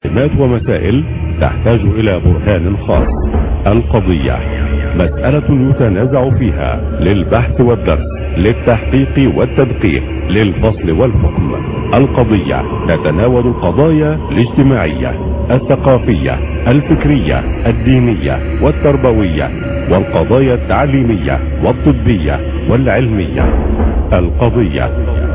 كلمات ومسائل تحتاج إلى برهان خاص القضية مسألة يتنازع فيها للبحث والدرس للتحقيق والتدقيق للفصل والحكم القضية تتناول القضايا الاجتماعية الثقافية الفكرية الدينية والتربوية والقضايا التعليمية والطبية والعلمية القضية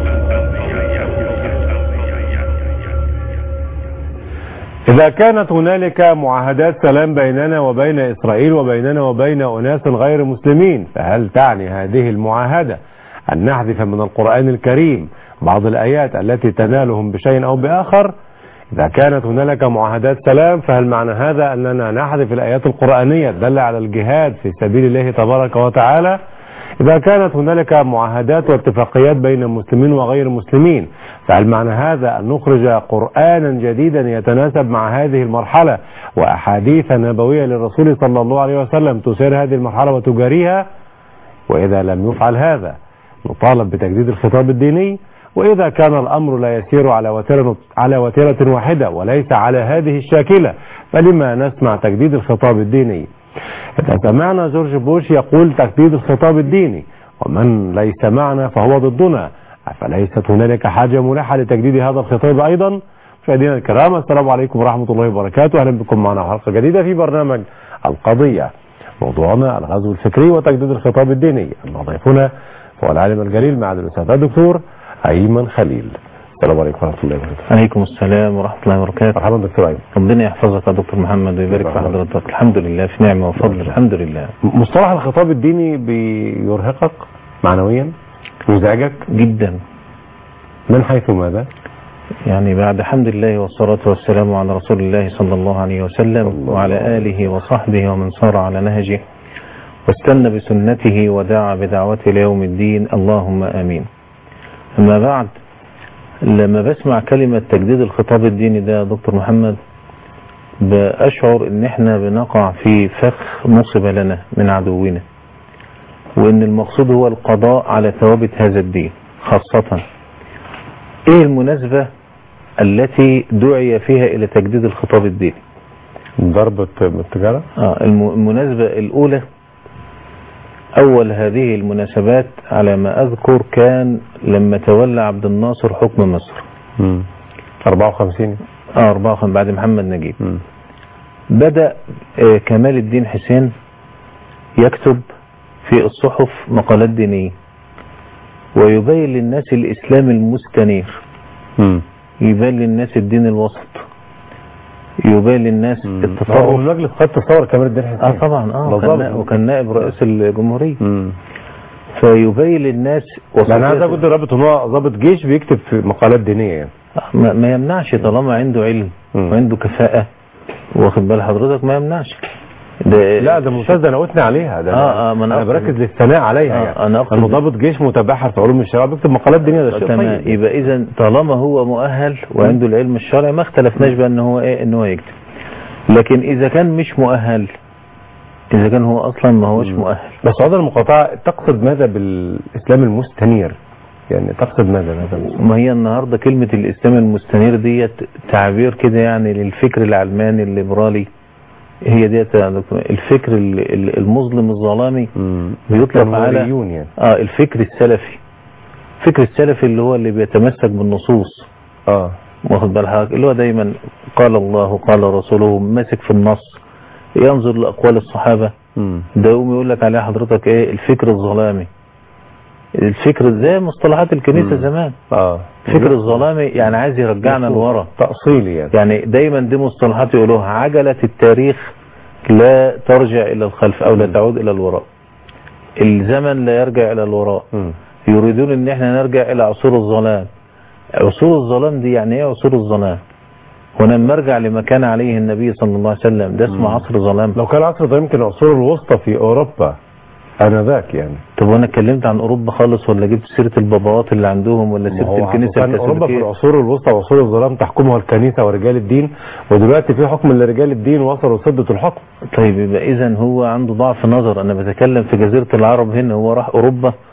إذا كانت هنالك معاهدات سلام بيننا وبين إسرائيل وبيننا وبين أناس غير مسلمين فهل تعني هذه المعاهدة أن نحذف من القرآن الكريم بعض الآيات التي تنالهم بشيء أو بآخر إذا كانت هنالك معاهدات سلام فهل معنى هذا أننا نحذف الآيات القرآنية الدالة على الجهاد في سبيل الله تبارك وتعالى إذا كانت هنالك معاهدات واتفاقيات بين المسلمين وغير المسلمين فهل معنى هذا أن نخرج قرآنا جديدا يتناسب مع هذه المرحلة وأحاديث نبوية للرسول صلى الله عليه وسلم تسير هذه المرحلة وتجاريها وإذا لم يفعل هذا نطالب بتجديد الخطاب الديني وإذا كان الأمر لا يسير على وتيرة, على وتيرة واحدة وليس على هذه الشاكلة فلما نسمع تجديد الخطاب الديني إذا سمعنا جورج بوش يقول تجديد الخطاب الديني ومن ليس معنا فهو ضدنا فليست هنالك حاجة ملحة لتجديد هذا الخطاب أيضا مشاهدينا الكرام السلام عليكم ورحمة الله وبركاته أهلا بكم معنا في حلقة جديدة في برنامج القضية موضوعنا الغزو الفكري وتجديد الخطاب الديني أما ضيفنا هو العالم الجليل مع الأستاذ الدكتور أيمن خليل السلام عليكم ورحمة الله وبركاته عليكم السلام ورحمة الله وبركاته مرحبا دكتور أيمن ربنا يحفظك يا دكتور محمد ويبارك في حضرتك الحمد لله في نعمة وفضل الحمد لله مصطلح الخطاب الديني بيرهقك معنويا يزعجك جدا من حيث ماذا يعني بعد حمد الله والصلاة والسلام على رسول الله صلى الله عليه وسلم وعلى آله وصحبه ومن صار على نهجه واستنى بسنته ودعا بدعوته ليوم الدين اللهم آمين أما بعد لما بسمع كلمة تجديد الخطاب الديني ده يا دكتور محمد بأشعر ان احنا بنقع في فخ نصب لنا من عدونا وان المقصود هو القضاء على ثوابت هذا الدين خاصة ايه المناسبة التي دعي فيها الى تجديد الخطاب الديني ضربة بالتجارة آه المناسبة الاولى اول هذه المناسبات على ما اذكر كان لما تولى عبد الناصر حكم مصر مم. 54 اه 54 بعد محمد نجيب مم. بدأ آه كمال الدين حسين يكتب في الصحف مقالات دينية ويبين للناس الإسلام المستنير مم. يبين للناس الدين الوسط يبين للناس هو التصرف المجلس قد تصور كمال الدين حسين اه طبعا اه ده وكان, ضابط. نا- وكان نائب رئيس الجمهورية مم. فيبين للناس يعني هذا وصفية- كنت رابط ان هو ضابط جيش بيكتب في مقالات دينية يعني ما, ما يمنعش طالما عنده علم مم. وعنده كفاءة واخد بال حضرتك ما يمنعش ده لا ده ممتاز ده انا قلت عليها ده آه، آه، ما أنا انا أقصد- بركز للثناء عليها آه، يعني أنا أقصد- انه ضابط جيش متبحر في علوم الشريعه بيكتب مقالات دينيه ده شيء تمام طيب يبقى اذا طالما هو مؤهل وعنده العلم الشرعي ما اختلفناش بقى ان هو ايه ان هو يكتب لكن اذا كان مش مؤهل اذا كان هو اصلا ما هوش مم. مؤهل بس عذر المقاطعه تقصد ماذا بالاسلام المستنير يعني تقصد ماذا ماذا ما هي النهارده كلمه الاسلام المستنير ديت تعبير كده يعني للفكر العلماني الليبرالي هي ديت يا دكتور الفكر ال- ال- المظلم الظلامي بيطلق على الجمهوريون يعني اه الفكر السلفي الفكر السلفي اللي هو اللي بيتمسك بالنصوص اه واخد بال حضرتك اللي هو دايما قال الله قال رسوله ماسك في النص ينظر لاقوال الصحابه مم. ده يقوم يقول لك عليه حضرتك ايه الفكر الظلامي الفكر زي مصطلحات الكنيسه مم. زمان اه الفكر الظلامي يعني عايز يرجعنا لورا تأصيلي يعني يعني دايما دي مصطلحات يقولوها عجله التاريخ لا ترجع الى الخلف او لا مم. تعود الى الوراء الزمن لا يرجع الى الوراء مم. يريدون ان احنا نرجع الى عصور الظلام عصور الظلام دي يعني ايه عصور الظلام هنا لما ارجع لما كان عليه النبي صلى الله عليه وسلم ده اسمه مم. عصر ظلام لو كان العصر ده يمكن العصور الوسطى في اوروبا انذاك يعني طب وانا اتكلمت عن اوروبا خالص ولا جبت سيره الباباوات اللي عندهم ولا ما سيره هو الكنيسه كان اوروبا في الكاثوليكيه العصور الوسطى وعصور الظلام تحكمها الكنيسه ورجال الدين ودلوقتي في حكم لرجال الدين وصلوا سده الحكم طيب يبقى اذا هو عنده ضعف نظر انا بتكلم في جزيره العرب هنا هو راح اوروبا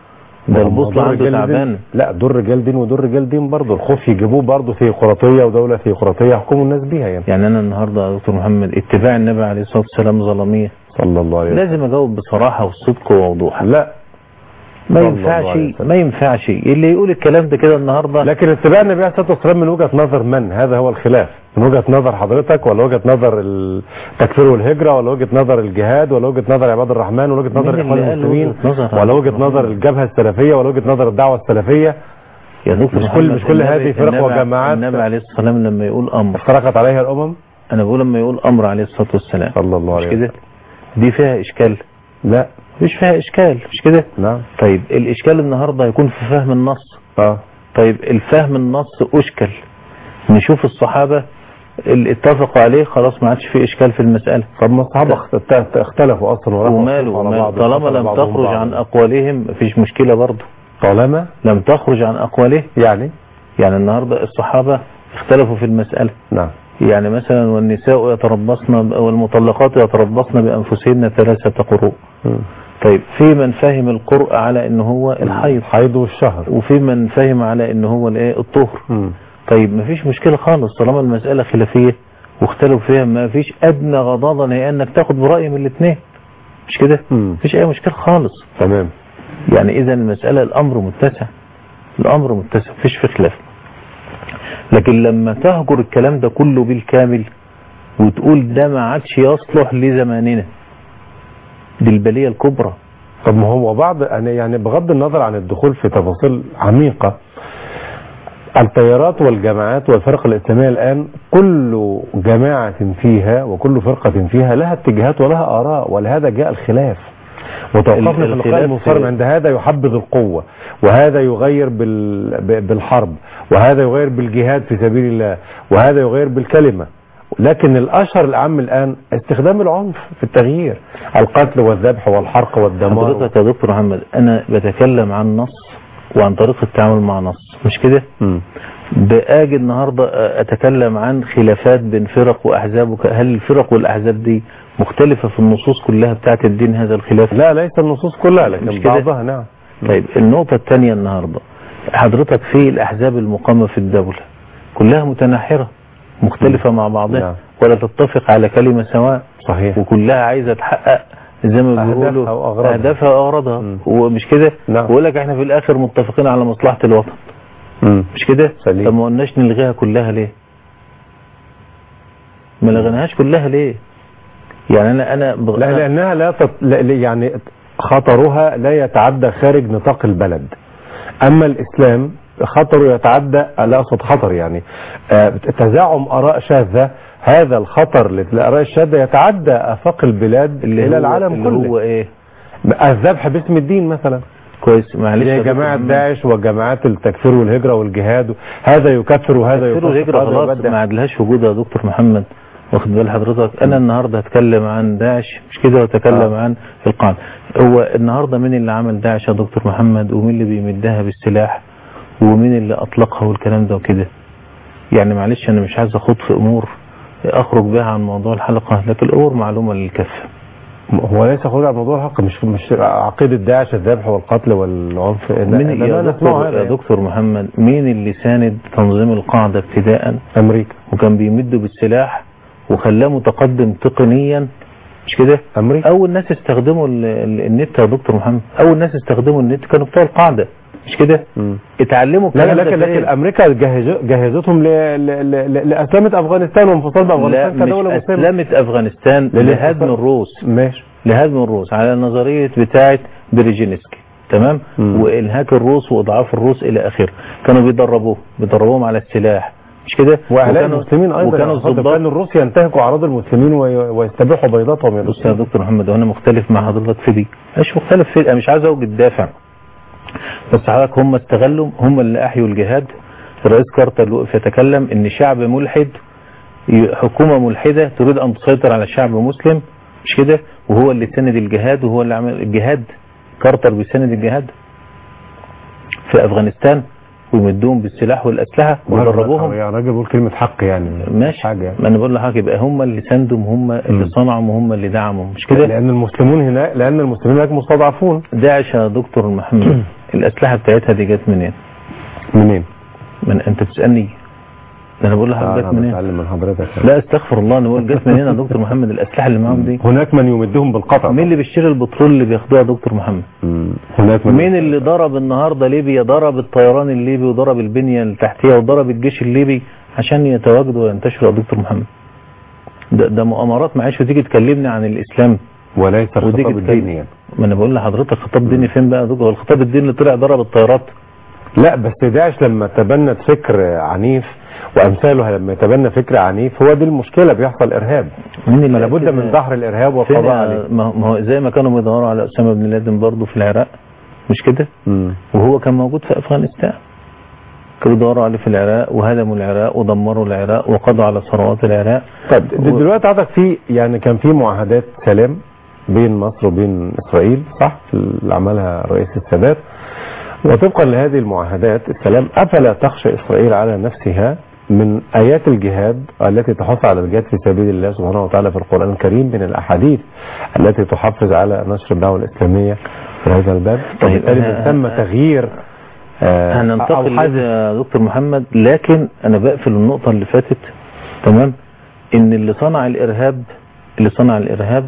ده هم البوصلة دول عنده رجال دين- تعبان لا دول رجال دين ودول رجال دين برضه الخوف يجيبوه برضه ثيوقراطيه ودوله ثيوقراطيه يحكموا الناس بيها يعني يعني انا النهارده يا دكتور محمد اتباع النبي عليه الصلاه والسلام ظلميه صلى الله عليه وسلم لازم اجاوب بصراحه والصدق ووضوح لا ما صلى الله ينفعش عليه وسلم. ما ينفعش اللي يقول الكلام ده كده النهارده لكن اتباع النبي عليه الصلاه والسلام من وجهه نظر من؟ هذا هو الخلاف من وجهه نظر حضرتك ولا وجهه نظر التكفير والهجره ولا وجهه نظر الجهاد ولا وجهه نظر عباد الرحمن ولا وجهه نظر مين الاخوان اللي قال المسلمين وجهة نظر ولا عباد وجهه نظر الرحمن؟ الجبهه السلفيه ولا وجهه نظر الدعوه السلفيه يا دكتور مش كل- محمد، مش كل النبي- هذه فرق النبي- وجماعات. النبي عليه الصلاه والسلام لما يقول امر افترقت عليها الامم انا بقول لما يقول امر عليه الصلاه والسلام صلى الله مش عليه كده وسلم دي فيها اشكال لا مش فيها اشكال مش كده نعم طيب الاشكال النهارده هيكون في فهم النص اه طيب الفهم النص اشكل نشوف الصحابه اللي اتفقوا عليه خلاص ما عادش في اشكال في المساله طب ما الصحابه اخت- اختلفوا اصلا ورفعوا وماله الصوت على وماله بعض طالما وقتل لم بعضهم تخرج بعضا. عن اقوالهم مفيش مشكله برضه طالما لم تخرج عن اقوالهم يعني يعني النهارده الصحابه اختلفوا في المساله نعم يعني مثلا والنساء يتربصن والمطلقات يتربصن بانفسهن ثلاثه قروء مم. طيب في من فهم القرء على ان هو الحيض الحيض والشهر وفي من فهم على ان هو الايه الطهر مم. طيب ما فيش مشكله خالص طالما المساله خلافيه واختلفوا فيها ما فيش ادنى غضاضه هي انك تاخد براي من الاثنين مش كده مم. مفيش اي مشكله خالص تمام يعني اذا المساله الامر متسع الامر متسع مفيش في خلاف لكن لما تهجر الكلام ده كله بالكامل وتقول ده ما عادش يصلح لزماننا دي البليه الكبرى طب ما هو بعض أنا يعني بغض النظر عن الدخول في تفاصيل عميقة التيارات والجماعات والفرق الإسلامية الآن كل جماعة فيها وكل فرقة فيها لها اتجاهات ولها آراء ولهذا جاء الخلاف وتوقفنا في اللقاء الخلاف المنصرم في- عند هذا يحبذ القوة وهذا يغير بال... ب- بالحرب وهذا يغير بالجهاد في سبيل الله وهذا يغير بالكلمة لكن الأشهر الأعم الآن استخدام العنف في التغيير القتل والذبح والحرق والدمار حضرتك يا دكتور محمد انا بتكلم عن نص وعن طريقه التعامل مع نص مش كده مم. باجي النهارده اتكلم عن خلافات بين فرق واحزاب وك- هل الفرق والاحزاب دي مختلفه في النصوص كلها بتاعه الدين هذا الخلاف لا ليس النصوص كلها مش لكن كده؟ بعضها نعم طيب النقطة الثانية النهاردة حضرتك في الأحزاب المقامة في الدولة كلها متناحرة مختلفة مع بعضها نعم. ولا تتفق على كلمة سواء صحيح وكلها عايزة تحقق زي ما أهدافها بيقولوا وأغراضها. أهدافها وأغراضها مم. ومش كده نعم. ويقول لك احنا في الآخر متفقين على مصلحة الوطن مم. مش كده سليم. طب ما قلناش نلغيها كلها ليه ما لغيناهاش كلها ليه يعني أنا أنا بغ... لا لأنها لا, تط... لا لا- يعني خطرها لا يتعدى خارج نطاق البلد أما الإسلام خطره يتعدى لا أقصد خطر يعني آه، تزاعم آراء شاذة هذا الخطر للآراء الشاذة يتعدى آفاق البلاد اللي إلى هو العالم اللي كله هو ايه الذبح باسم الدين مثلا كويس معلش يا زي دكتور جماعة محمد. داعش وجماعات التكفير والهجرة والجهاد هذا يكفر وهذا تكفير يفسق الهجرة وهذا خلاص يبدع ما عادلهاش وجود يا دكتور محمد واخد بال حضرتك انا النهارده هتكلم عن داعش مش كده واتكلم آه. عن القاعده هو النهارده مين اللي عمل داعش يا دكتور محمد ومين اللي بيمدها بالسلاح ومين اللي اطلقها والكلام ده وكده يعني معلش انا مش عايز اخوض في امور اخرج بها عن موضوع الحلقه لكن الامور معلومه للكافه هو ليس خروج على موضوع الحق مش مش عقيدة داعش الذبح والقتل والعنف مين لا يا لا نسمعه دكتور, هذا يا يعني. دكتور محمد مين اللي ساند تنظيم القاعده ابتداء أمريكا وكان بيمده بالسلاح وخلاه متقدم تقنيا مش كده أمريكا اول ناس استخدموا ال- ال- النت يا دكتور محمد اول ناس استخدموا النت كانوا بتوع القاعده مش كده مم. اتعلموا لا الكلام لا ده لكن فين؟ لكن امريكا جهز- جهزتهم ل- ل- ل- لاسلامه افغانستان وانفصال لا بافغانستان مش كدوله مسلمه اسلمت افغانستان للانفصال. لهدم الروس ماشي لهدم الروس على نظريه بتاعه بريجينسكي تمام مم. وانهاك الروس واضعاف الروس الى اخره كانوا بيدربوه بيدربوهم على السلاح مش كده واعلاء وكانوا- المسلمين ايضا وكانوا يا أخوان، الضباط كان الروس ينتهكوا اعراض المسلمين وي- ويستبيحوا بيضاتهم يا بص يا دكتور. دكتور محمد وانا مختلف مع حضرتك في دي مش مختلف في انا مش عايز اوجد دافع بس حضرتك هم استغلوا هم اللي احيوا الجهاد الرئيس كارتر اللي وقف يتكلم ان شعب ملحد ي- حكومه ملحده تريد ان تسيطر على شعب مسلم مش كده وهو اللي سند الجهاد وهو اللي عمل الجهاد كارتر بيسند الجهاد في افغانستان ويمدوهم بالسلاح والاسلحه ويدربوهم يعني راجل بيقول كلمه حق يعني ماشي حاجه يعني. ما انا بقول لحضرتك يبقى هم اللي ساندهم هم اللي مم. صنعوا وهم اللي دعموا مش كده لان المسلمون هنا لان المسلمين هناك مستضعفون داعش يا دكتور محمد الاسلحه بتاعتها دي جت منين منين؟ من انت بتسالني ده انا بقول آه، لحضرتك انا جت منين بتعلم من حضرتك لا استغفر الله انا بقول جت منين يا دكتور محمد الاسلحه اللي معاهم دي هناك من يمدهم بالقطع مين اللي بيشتري البترول اللي بياخدوها يا دكتور محمد مم. هناك من مين اللي ضرب النهارده ليبيا ضرب الطيران الليبي وضرب البنيه التحتيه وضرب الجيش الليبي عشان يتواجدوا وينتشروا يا دكتور محمد ده, ده مؤامرات معلش وتيجي تكلمني عن الاسلام وليس ودي الخطاب تتكلم. الديني يعني. ما انا بقول لحضرتك خطاب ديني فين بقى يا دكتور هو الخطاب الديني اللي طلع ضرب الطيارات لا بس داعش لما تبنت فكر عنيف وامثاله لما يتبنى فكر عنيف هو دي المشكله بيحصل ارهاب مين اللي ما لابد أكد- من دحر الارهاب فين والقضاء يا- عليه ما ما هو زي ما كانوا بيدوروا على اسامه بن لادن برضه في العراق مش كده مم. وهو كان موجود في افغانستان كانوا بيدوروا عليه في العراق وهدموا العراق ودمروا العراق وقضوا على ثروات العراق طب د- دلوقتي عندك في يعني كان في معاهدات سلام بين مصر وبين اسرائيل صح اللي عملها رئيس السادات وطبقا لهذه المعاهدات السلام افلا تخشى اسرائيل على نفسها من ايات الجهاد التي تحث على الجهاد في سبيل الله سبحانه وتعالى في القران الكريم من الاحاديث التي تحفز على نشر الدعوه الاسلاميه في هذا الباب طيب، وبالتالي أنا- بيتم أنا- تغيير آه، هننتقل أو لده حذف يا دكتور محمد لكن انا بقفل النقطة اللي فاتت تمام ان اللي صنع الارهاب اللي صنع الارهاب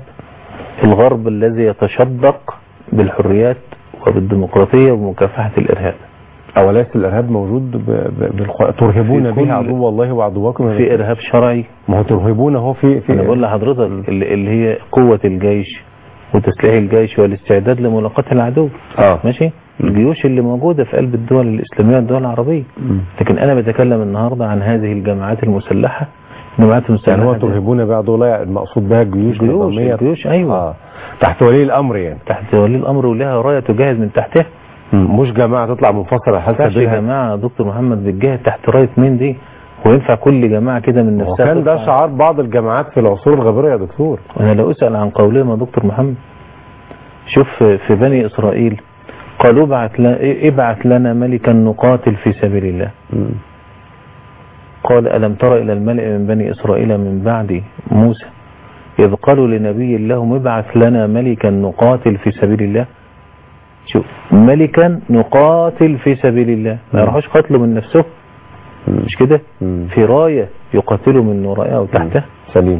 الغرب الذي يتشدق بالحريات وبالديمقراطية ومكافحة الارهاب أوليس الإرهاب موجود ب... ب... بالخ... ترهبون في كل- به عدو الله وعدوكم في ارهاب شرعي ما هو ترهبون هو في في انا بقول لحضرتك اللي, اللي هي قوة الجيش وتسليح الجيش والاستعداد لملاقاة العدو اه ماشي الجيوش اللي موجودة في قلب الدول الإسلامية والدول العربية مم. لكن أنا بتكلم النهاردة عن هذه الجماعات المسلحة الجماعات يعني المسلحة هو دي- ترهبون به عدو الله المقصود بها الجيوش الجيوش النظامية الجيوش أيوة اه تحت ولي الأمر يعني تحت ولي الأمر ولها راية تجاهد من تحتها مم. مش جماعة تطلع منفصلة حتى ينفعش بها جماعة دكتور محمد بتجاهد تحت راية مين دي وينفع كل جماعة كده من نفسها وكان ده تطلع- شعار بعض الجماعات في العصور الغابرة يا دكتور أنا لو أسأل عن قولهم يا دكتور محمد شوف في بني إسرائيل قالوا ابعث ل- ابعث لنا ملكا نقاتل في سبيل الله مم. قال ألم تر إلى الملئ من بني إسرائيل من بعد موسى إذ قالوا لنبي لهم ابعث لنا ملكا نقاتل في سبيل الله شوف ملكا نقاتل في سبيل الله ما مم. يروحوش قتلوا من نفسهم مم. مش كده مم. في راية يقاتلوا من ورائها وتحتها سليم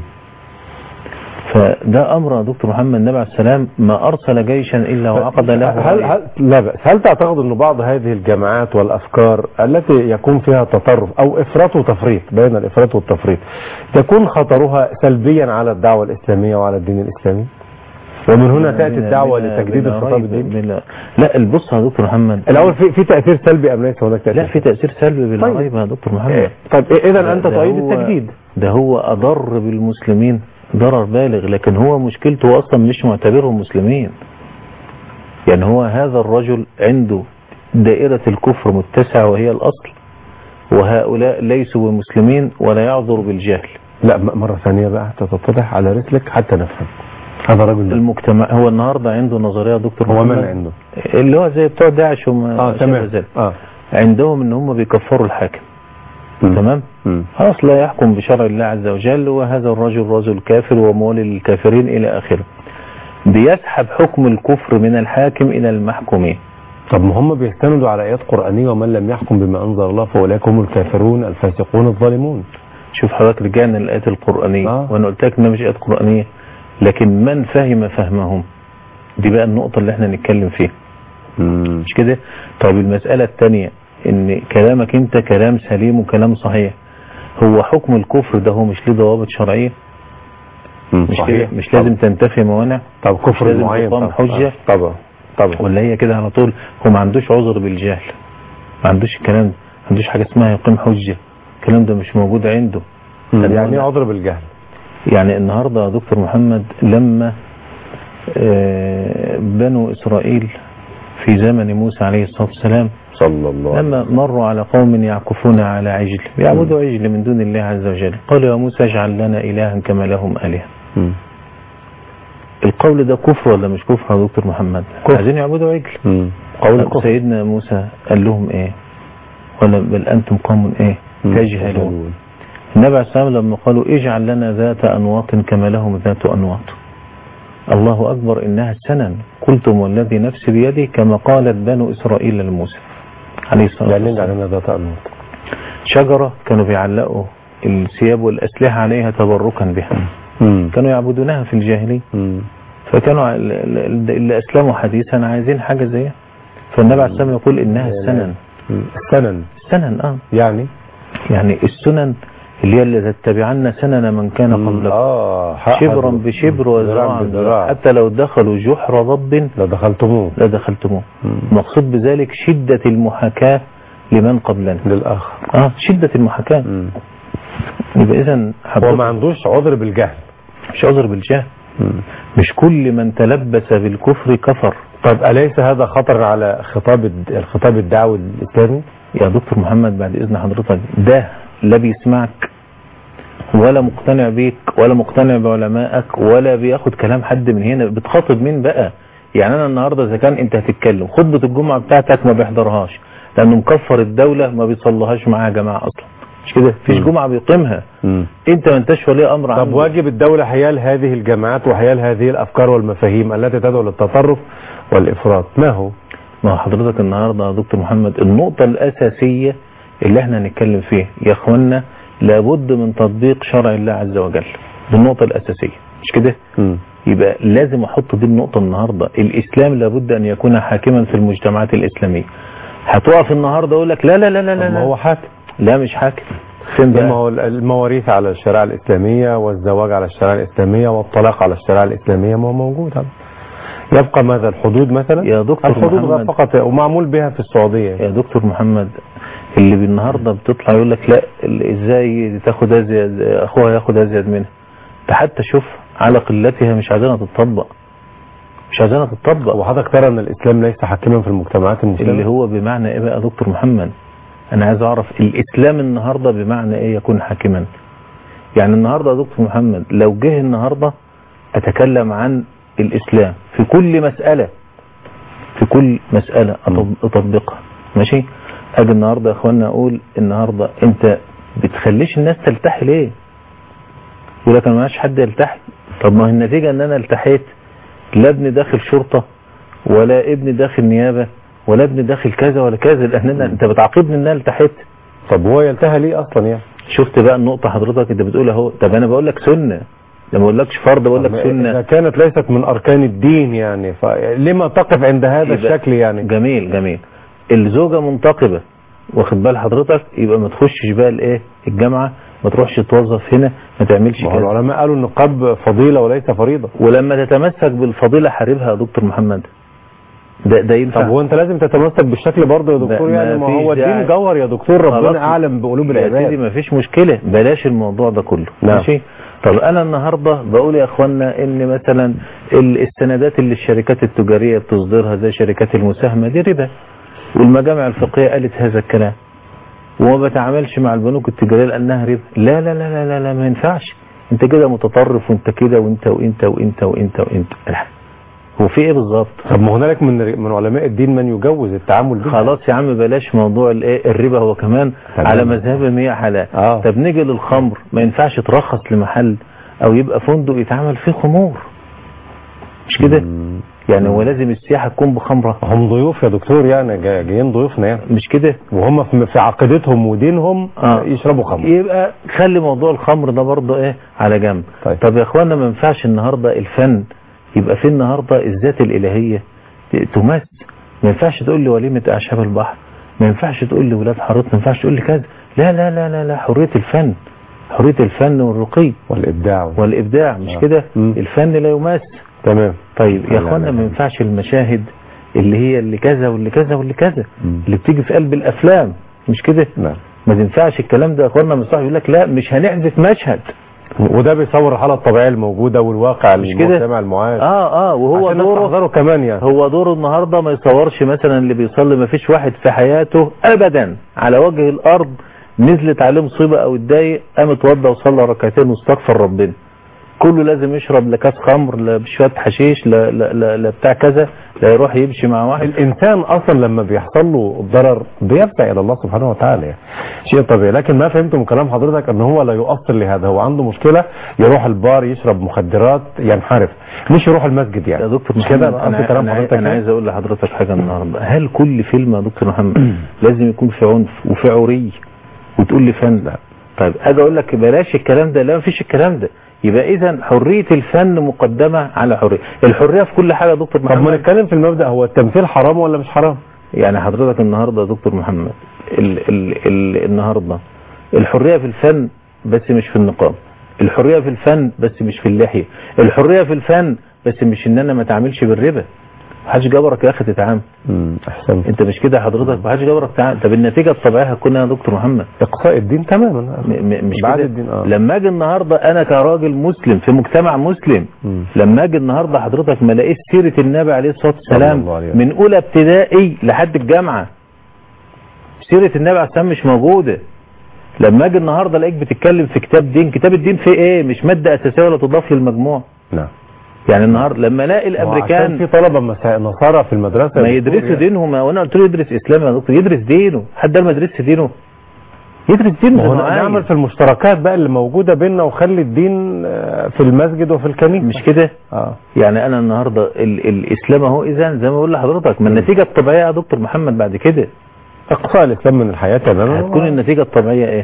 فده أمر يا دكتور محمد النبي عليه السلام ما أرسل جيشا إلا وعقد له هل, راية. هل لا بأس هل تعتقد أن بعض هذه الجماعات والأفكار التي يكون فيها تطرف أو إفراط وتفريط بين الإفراط والتفريط يكون خطرها سلبيا على الدعوة الإسلامية وعلى الدين الإسلامي ومن هنا تأتي بلا- الدعوة بلا- لتجديد بلا الخطاب ريب- الديني بلا- لا البص يا دكتور محمد الأول في في تأثير سلبي أم ليس هناك تأثير لا في تأثير سلبي بلا طيب. ريب يا دكتور محمد إيه، طيب إذا أنت ده تؤيد هو- التجديد ده هو أضر بالمسلمين ضرر بالغ لكن هو مشكلته أصلا مش معتبرهم مسلمين يعني هو هذا الرجل عنده دائرة الكفر متسعة وهي الأصل وهؤلاء ليسوا بمسلمين ولا يعذر بالجهل لا م- مرة ثانية بقى تتضح على رسلك حتى نفهم هذا رجل المجتمع هو النهاردة عنده نظرية يا دكتور هو محمد من عنده اللي هو زي بتوع داعش وما اه شابه تمام ذلك. اه عندهم ان هم بيكفروا الحاكم مم. تمام مم. خلاص لا يحكم بشرع الله عز وجل وهذا الرجل رجل كافر ومولي للكافرين إلى آخره بيسحب حكم الكفر من الحاكم إلى المحكومين طب ما هم بيستندوا على آيات قرآنية ومن لم يحكم بما أنزل الله فأولئك هم الكافرون الفاسقون الظالمون شوف حضرتك رجعنا للآيات القرآنية آه. وأنا قلت لك إنها مش آيات قرآنية لكن من فهم فهمهم دي بقى النقطة اللي احنا نتكلم فيها مم. مش كده طيب المسألة الثانية ان كلامك انت كلام سليم وكلام صحيح هو حكم الكفر ده هو مش ليه ضوابط شرعية مم. مش صحيح. كده مش لازم تنتفي موانع طب كفر لازم معين تقام طب. حجة. آه. طبعا طبعا ولا هي كده على طول هو ما عندوش عذر بالجهل ما عندوش الكلام ده ما عندوش حاجة اسمها يقيم حجة الكلام ده مش موجود عنده مم. طب يعني أنا- ايه عذر بالجهل يعني النهاردة يا دكتور محمد لما آه، بنو إسرائيل في زمن موسى عليه الصلاة والسلام صلى الله عليه لما مروا على قوم يعكفون على عجل يعبدوا عجل من دون الله عز وجل قالوا يا موسى اجعل لنا إلها كما لهم آلهة مم. القول ده كفر ولا مش كفر يا دكتور محمد كفر. عايزين يعبدوا عجل مم. قول طب كفر سيدنا موسى قال لهم ايه ولا بل أنتم قوم إيه تجهلون النبي عليه السلام لما قالوا اجعل لنا ذات أنواط كما لهم ذات أنواط الله أكبر إنها السنن قلتم والذي نفسي بيده كما قالت بنو إسرائيل لموسى عليه الصلاة يعني والسلام عندنا ذات أنواط شجرة كانوا بيعلقوا الثياب والأسلحة عليها تبركا بها كانوا يعبدونها في الجاهلية فكانوا ال- ال- اللي أسلموا حديثا عايزين حاجة زيها فالنبي عليه السلام يقول إنها السنن السنن السنن اه يعني يعني السنن اللي هي اللي تتبعن سنن من كان قبلكم اه حق شبرا هذا. بشبر ذراع وذراعا بذراع. بذراع حتى لو دخلوا جحر ضب لو دخلتموه لدخلتموه المقصود بذلك شدة المحاكاة لمن قبلنا للآخر اه شدة المحاكاة يبقى اذا هو حضرتك ما عندوش عذر بالجهل مش عذر بالجهل مش كل من تلبس بالكفر كفر طب أليس هذا خطر على خطاب الد- الخطاب الدعوي الإسلامي؟ يا دكتور محمد بعد اذن حضرتك ده لا بيسمعك ولا مقتنع بيك ولا مقتنع بعلمائك ولا بياخد كلام حد من هنا بتخاطب مين بقى يعني انا النهارده اذا كان انت هتتكلم خطبه الجمعه بتاعتك ما بيحضرهاش لانه مكفر الدوله ما بيصليهاش معاها جماعه اصلا مش كده مفيش مم. جمعه بيقيمها انت ما انتش ولي امر طب عنه. واجب الدولة حيال هذه الجماعات وحيال هذه الأفكار والمفاهيم التي تدعو للتطرف والإفراط ما هو؟ ما هو حضرتك النهارده يا دكتور محمد النقطة الأساسية اللي احنا هنتكلم فيها يا اخوانا لابد من تطبيق شرع الله عز وجل دي النقطة الأساسية مش كده؟ يبقى لازم احط دي النقطة النهاردة الإسلام لابد أن يكون حاكما في المجتمعات الإسلامية هتقف النهاردة أقول لك لا لا لا لا طب لا, ما لا. هو حاكم لا مش حاكم فين ما بقى؟ هو المواريث على الشريعة الإسلامية والزواج على الشريعة الإسلامية والطلاق على الشريعة الإسلامية ما هو موجود هذا يبقى ماذا الحدود مثلا يا دكتور الحدود محمد. فقط ومعمول بها في السعودية يا دكتور محمد اللي بالنهارده بتطلع يقول لك لا ال- ازاي تاخد ازيد اخوها ياخد ازيد منها ده حتى شوف على قلتها مش عايزينها تتطبق مش عايزينها تتطبق وحضرتك ترى أن الإسلام ليس حاكما في المجتمعات المسلمة اللي هو بمعنى ايه بقى يا دكتور محمد انا عايز اعرف الاسلام النهارده بمعنى ايه يكون حاكما يعني النهارده يا دكتور محمد لو جه النهارده اتكلم عن الاسلام في كل مسألة في كل مسألة أطب- اطبقها ماشي اجي النهارده يا اخوانا اقول النهارده انت بتخليش الناس تلتحي ليه يقول لك انا ماليش حد يلتحي طب ما هي النتيجة ان انا التحيت لا ابني داخل شرطة ولا ابني داخل نيابة ولا ابني داخل كذا ولا كذا لان أنا- انت بتعاقبني ان انا التحيت طب هو يلتهى ليه أصلا يعني شفت بقى النقطة حضرتك انت بتقول اهو طب انا بقول لك سنة لما بقول لكش فرض بقول لك إذا سنة كانت ليست من أركان الدين يعني فلما تقف عند هذا يبقى- الشكل يعني جميل جميل الزوجة منتقبة واخد بال حضرتك يبقى ما تخشش بقى الايه الجامعة ما تروحش توظف هنا ما تعملش ما هو كذا العلماء قالوا النقاب فضيلة وليس فريضة ولما تتمسك بالفضيلة حاربها يا دكتور محمد ده ده ينفع طب هو انت لازم تتمسك بالشكل برضه يا دكتور ما- يعني ما ما هو فيش الدين داعي. جوهر يا دكتور خلاص. ربنا اعلم بقلوب يا سيدي العباد ما فيش مشكلة بلاش الموضوع ده كله نعم. ماشي طب انا النهاردة بقول يا اخوانا ان مثلا ال- السندات اللي الشركات التجارية بتصدرها زي شركات المساهمة دي ربا والمجامع الفقهية قالت هذا الكلام وما بتعاملش مع البنوك التجارية لانها ربا لا لا لا لا لا, لا ما ينفعش انت كده متطرف وانت كده وانت وانت وانت وانت وانت لا. هو في ايه بالظبط طب ما هنالك من من علماء الدين من يجوز التعامل به خلاص يا عم بلاش موضوع الايه الربا هو كمان تمام. على مذهبهم هي حلال اه طب نيجي للخمر ما ينفعش ترخص لمحل او يبقى فندق يتعمل فيه خمور مش كده مم. يعني هو لازم السياحه تكون بخمره هم ضيوف يا دكتور يعني جاي- جايين ضيوفنا يعني مش كده وهم في في عقيدتهم ودينهم آه. يشربوا خمر يبقى خلي موضوع الخمر ده برضه ايه على جنب طيب. طب يا اخوانا ما ينفعش النهارده الفن يبقى في النهارده الذات الالهيه ت- تمس ما ينفعش تقول لي وليمه اعشاب البحر ما ينفعش تقول لي ولاد حارات ما ينفعش تقول لي كذا لا لا لا لا لا حريه الفن حريه الفن والرقي والابداع والابداع مش آه. كده مم. الفن لا يماس تمام طيب لا، يا لا، اخوانا لا. ما ينفعش المشاهد اللي هي اللي كذا واللي كذا واللي كذا مم. اللي بتيجي في قلب الافلام مش كده نعم ما تنفعش الكلام ده يا اخوانا من صاحب يقول لك لا مش هنحذف مشهد وده بيصور الحالة الطبيعية الموجودة والواقع مش كده؟ المجتمع المعاش اه اه وهو عشان الناس دوره تحذره كمان يعني هو دوره النهارده ما يصورش مثلا اللي بيصلي ما فيش واحد في حياته ابدا على وجه الارض نزلت عليه مصيبه او اتضايق قام اتوضى وصلى ركعتين واستغفر ربنا كله لازم يشرب لا كاس خمر لا شويه حشيش لا, لا, لا, لا بتاع كذا لا يروح يمشي مع واحد الانسان اصلا لما بيحصل له الضرر بيرجع الى الله سبحانه وتعالى يعني. شيء طبيعي لكن ما فهمت من كلام حضرتك ان هو لا يؤصل لهذا هو عنده مشكله يروح البار يشرب مخدرات ينحرف مش يروح المسجد يعني يا دكتور مش محمد كده قصدي انا, كلام أنا, حضرتك أنا يعني؟ عايز اقول لحضرتك حاجه النهارده هل كل فيلم يا دكتور محمد لازم يكون في عنف وفي عري وتقول لي فن لا طيب اجي اقول لك بلاش الكلام ده لا مفيش الكلام ده يبقى اذا حريه الفن مقدمه على حريه الحريه في كل حاجه يا دكتور طب ما محمد نتكلم في المبدا هو التمثيل حرام ولا مش حرام يعني حضرتك النهارده يا دكتور محمد ال ال ال النهارده الحريه في الفن بس مش في النقاب الحريه في الفن بس مش في اللحيه الحريه في الفن بس مش ان انا ما اتعاملش بالربا محدش جبرك يا اخي تتعامل امم احسنت انت مش كده حضرتك محدش جبرك تتعامل طب النتيجه الطبيعيه هتكون إيه يا دكتور محمد اقصاء الدين تماما م م مش بعد كده الدين اه لما اجي النهارده انا كراجل مسلم في مجتمع مسلم مم. لما اجي النهارده حضرتك ما الاقيش سيره النبي عليه الصلاه صلى والسلام الله عليه وسلم. من اولى ابتدائي لحد الجامعه سيره النبي عليه السلام مش موجوده لما اجي النهارده الاقيك بتتكلم في كتاب دين كتاب الدين فيه ايه مش ماده اساسيه ولا تضاف للمجموع نعم يعني النهارده لما الاقي وعشان الامريكان في طلبه مسا- نصارى في المدرسه ما يا دكتور يدرسوا يعني. دينهم وانا قلت له يدرس اسلام يا دكتور يدرس دينه حد قال ما يدرسش دينه يدرس دينه ما زي هو ما عايز. نعمل في المشتركات بقى اللي موجوده بيننا وخلي الدين آه، في المسجد وفي الكنيسه مش كده اه يعني انا النهارده ال الاسلام اهو اذا زي ما بقول لحضرتك ما النتيجه الطبيعيه يا دكتور محمد بعد كده اقصاء الاسلام من الحياه تماما هتكون النتيجه الطبيعيه ايه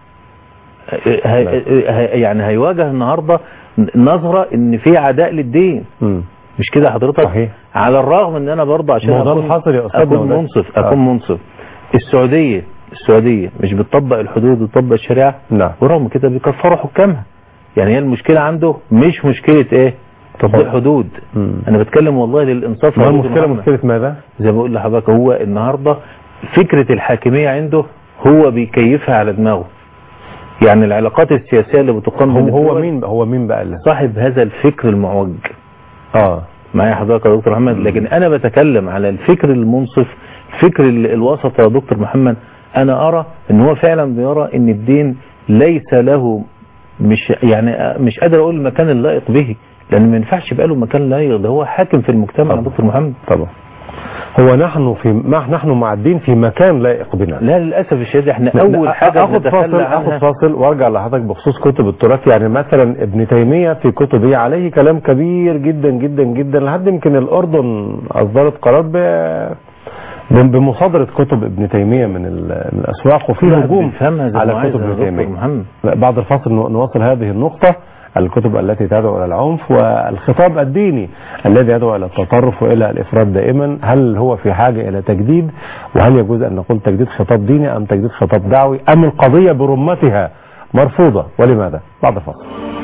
هي هي يعني هيواجه النهارده نظره ان في عداء للدين مم. مش كده حضرتك صحيح. على الرغم ان انا برضه عشان ما هو ده اكون, الحاصل يا أستاذنا أكون وده. منصف آه. اكون منصف السعوديه السعوديه مش بتطبق الحدود وتطبق الشريعه نعم ورغم كده بيكفروا حكامها يعني هي المشكله عنده مش مشكله ايه تطبيق حدود مم. انا بتكلم والله للانصاف ما يا هو دكتور المشكله محمد. مشكله ماذا؟ زي ما بقول لحضرتك هو النهارده فكره الحاكميه عنده هو بيكيفها على دماغه يعني العلاقات السياسيه اللي بتقام بين هو هو الدول مين هو مين بقى اللي صاحب هذا الفكر المعوج اه معايا حضرتك يا دكتور محمد لكن انا بتكلم على الفكر المنصف الفكر ال- الوسط يا دكتور محمد انا ارى ان هو فعلا بيرى ان الدين ليس له مش يعني مش قادر اقول المكان اللائق به لان ما ينفعش يبقى له مكان لائق ده هو حاكم في المجتمع يا طبعا. دكتور محمد طبعا هو نحن في ما نحن مع الدين في مكان لائق بنا لا للاسف الشديد احنا لا، اول حاجه اخد فاصل بنتخلى اخد عنها فاصل وارجع لحضرتك بخصوص كتب التراث يعني مثلا ابن تيميه في كتبه عليه كلام كبير جدا جدا جدا لحد يمكن الاردن اصدرت قرار ب- ب- بمصادره كتب ابن تيميه من ال- من الاسواق وفي لا، هجوم بنفهمها زي ما على عايز كتب يا ابن دكتور تيميه محمد لا، بعد الفاصل نو- نواصل هذه النقطة الكتب التي تدعو إلى العنف والخطاب الديني الذي يدعو إلى التطرف وإلى الإفراد دائما هل هو في حاجة إلى تجديد وهل يجوز أن نقول تجديد خطاب ديني أم تجديد خطاب دعوي أم القضية برمتها مرفوضة ولماذا بعد الفاصل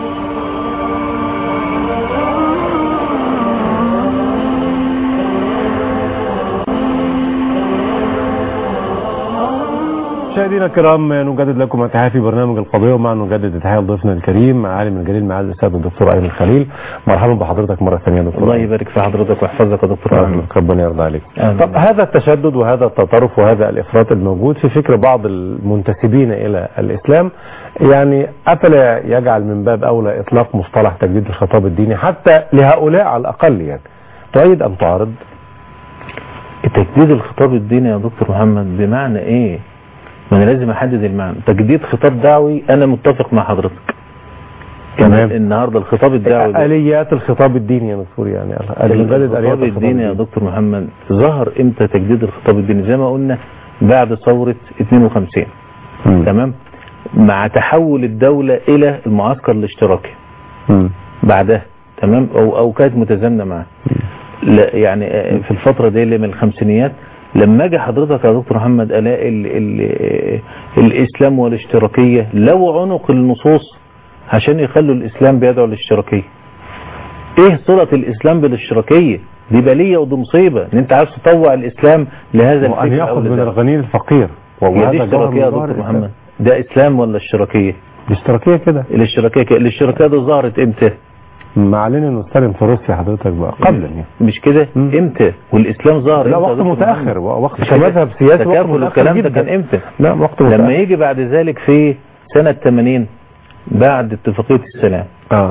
مشاهدينا الكرام نجدد لكم التحية في برنامج القضية ومع نجدد التحية لضيفنا الكريم عالم الجليل معالي الأستاذ الدكتور أيمن الخليل مرحبا بحضرتك مرة ثانية يا دكتور الله يبارك في حضرتك ويحفظك يا دكتور محمد رحمك ربنا يرضى عليك آمين. طب هذا التشدد وهذا التطرف وهذا الإفراط الموجود في فكر بعض المنتسبين إلى الإسلام يعني أفلا يجعل من باب أولى إطلاق مصطلح تجديد الخطاب الديني حتى لهؤلاء على الأقل يعني تؤيد أم تعارض؟ تجديد الخطاب الديني يا دكتور محمد بمعنى ايه ما انا لازم احدد المعنى تجديد خطاب دعوي انا متفق مع حضرتك تمام. النهارده الخطاب الدعوي ده آليات الخطاب الديني يا دكتور يعني نجدد آليات الخطاب الديني يا دكتور محمد ظهر امتى تجديد الخطاب الديني زي ما قلنا بعد ثورة 52 مم. تمام مع تحول الدولة الى المعسكر الاشتراكي مم. بعدها تمام او او كانت متزامنه معاه لا يعني آه، في الفتره دي اللي من الخمسينيات لما اجي حضرتك يا دكتور محمد الاقي ال ال الاسلام والاشتراكيه لو عنق النصوص عشان يخلوا الاسلام بيدعو للاشتراكيه ايه صله الاسلام بالاشتراكيه دي بليه ودي مصيبه ان انت عايز تطوع الاسلام لهذا وأن الفكر أو يأخذ من لده. الغني الفقير هي دي وهذا جوهر اشتراكيه يا من جوهر دكتور الإسلام. محمد ده اسلام ولا اشتراكيه الاشتراكية كده الاشتراكيه كده. الاشتراكيه دي ظهرت امتى ما علينا نستلم في روسيا حضرتك بقى قبلا يعني مش كده مم. امتى والاسلام ظهر لا امتى يا وقت دكتور متأخر محمد؟ وقت مش كمذهب سياسي وقت تكافل متأخر والكلام ده جدا. كان امتى لا وقت لما متأخر يجي بعد ذلك في سنة 80 بعد اتفاقية السلام اه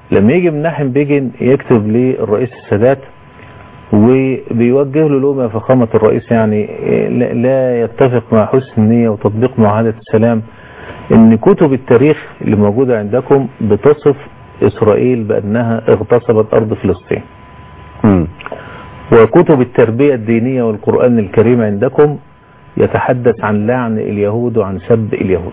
لما يجي مناحم بيجن يكتب للرئيس السادات وبيوجه له لوم يا فخامة الرئيس يعني لا- لا يتفق مع حسن النية وتطبيق معاهدة السلام ان كتب التاريخ اللي موجودة عندكم بتصف اسرائيل بانها اغتصبت ارض فلسطين مم. وكتب التربية الدينية والقرآن الكريم عندكم يتحدث عن لعن اليهود وعن سب اليهود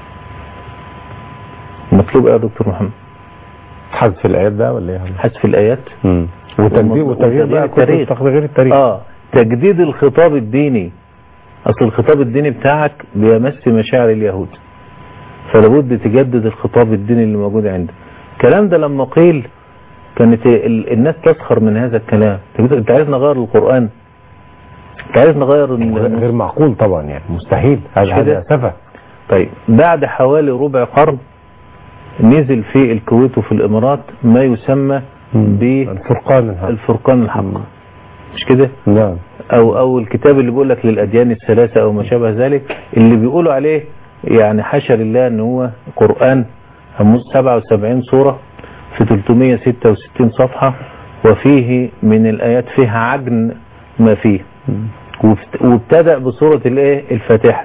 مطلوب ايه يا دكتور محمد حذف الآيات ده ولا ايه؟ حذف الآيات مم. وتجديد ومطلوب- وتغيير بقى وتغيير كتب تغيير التاريخ اه تجديد الخطاب الديني اصل الخطاب الديني بتاعك بيمس مشاعر اليهود فلابد تجدد الخطاب الديني اللي موجود عندك الكلام ده لما قيل كانت ال- الناس تسخر من هذا الكلام انت انت عايز نغير القرآن انت عايز نغير ال- غير معقول طبعا يعني مستحيل مش هذا كده؟ هذا سفه طيب بعد حوالي ربع قرن نزل في الكويت وفي الامارات ما يسمى الفرقان الحق بالفرقان الحق مم. مش كده نعم او او الكتاب اللي بيقول لك للاديان الثلاثه او ما شابه ذلك اللي بيقولوا عليه يعني حاشا لله ان هو قران هموز 77 سوره في 366 صفحه وفيه من الايات فيها عجن ما فيه وفت- وابتدأ بسوره الايه الفاتحه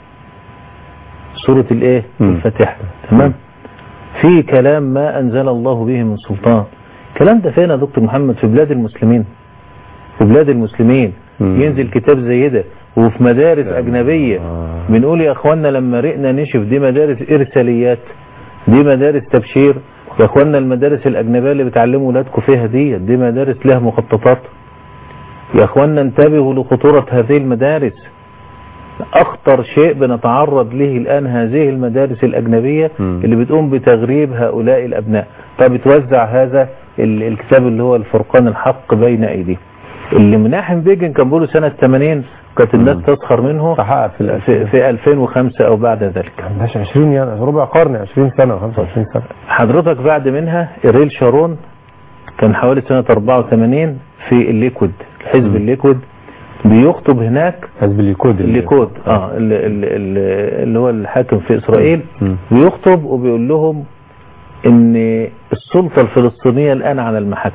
سوره الايه مم. الفاتحه تمام في كلام ما انزل الله به من سلطان الكلام ده فين يا دكتور محمد في بلاد المسلمين في بلاد المسلمين مم. ينزل كتاب زي ده وفي مدارس أجنبية آه. بنقول يا أخوانا لما رئنا نشف دي مدارس إرساليات دي مدارس تبشير يا أخوانا المدارس الأجنبية اللي بتعلموا ولادكم فيها دي دي مدارس لها مخططات يا أخوانا انتبهوا لخطورة هذه المدارس أخطر شيء بنتعرض له الآن هذه المدارس الأجنبية مم. اللي بتقوم بتغريب هؤلاء الأبناء طب توزع هذا ال- الكتاب اللي هو الفرقان الحق بين أيديهم اللي مناحم بيجن كان بيقولوا سنة 80 كانت الناس مم. تسخر منه تحقق في في, الألفين في 2005 أو بعد ذلك عندهاش 20 يعني ربع قرن 20 سنة 25 سنة حضرتك بعد منها إيريل شارون كان حوالي سنة 84 في الليكود حزب مم. الليكود بيخطب هناك حزب الليكود اللي- الليكود اه اللي, اللي, اللي هو الحاكم في اسرائيل مم. بيخطب وبيقول لهم ان السلطة الفلسطينية الان على المحك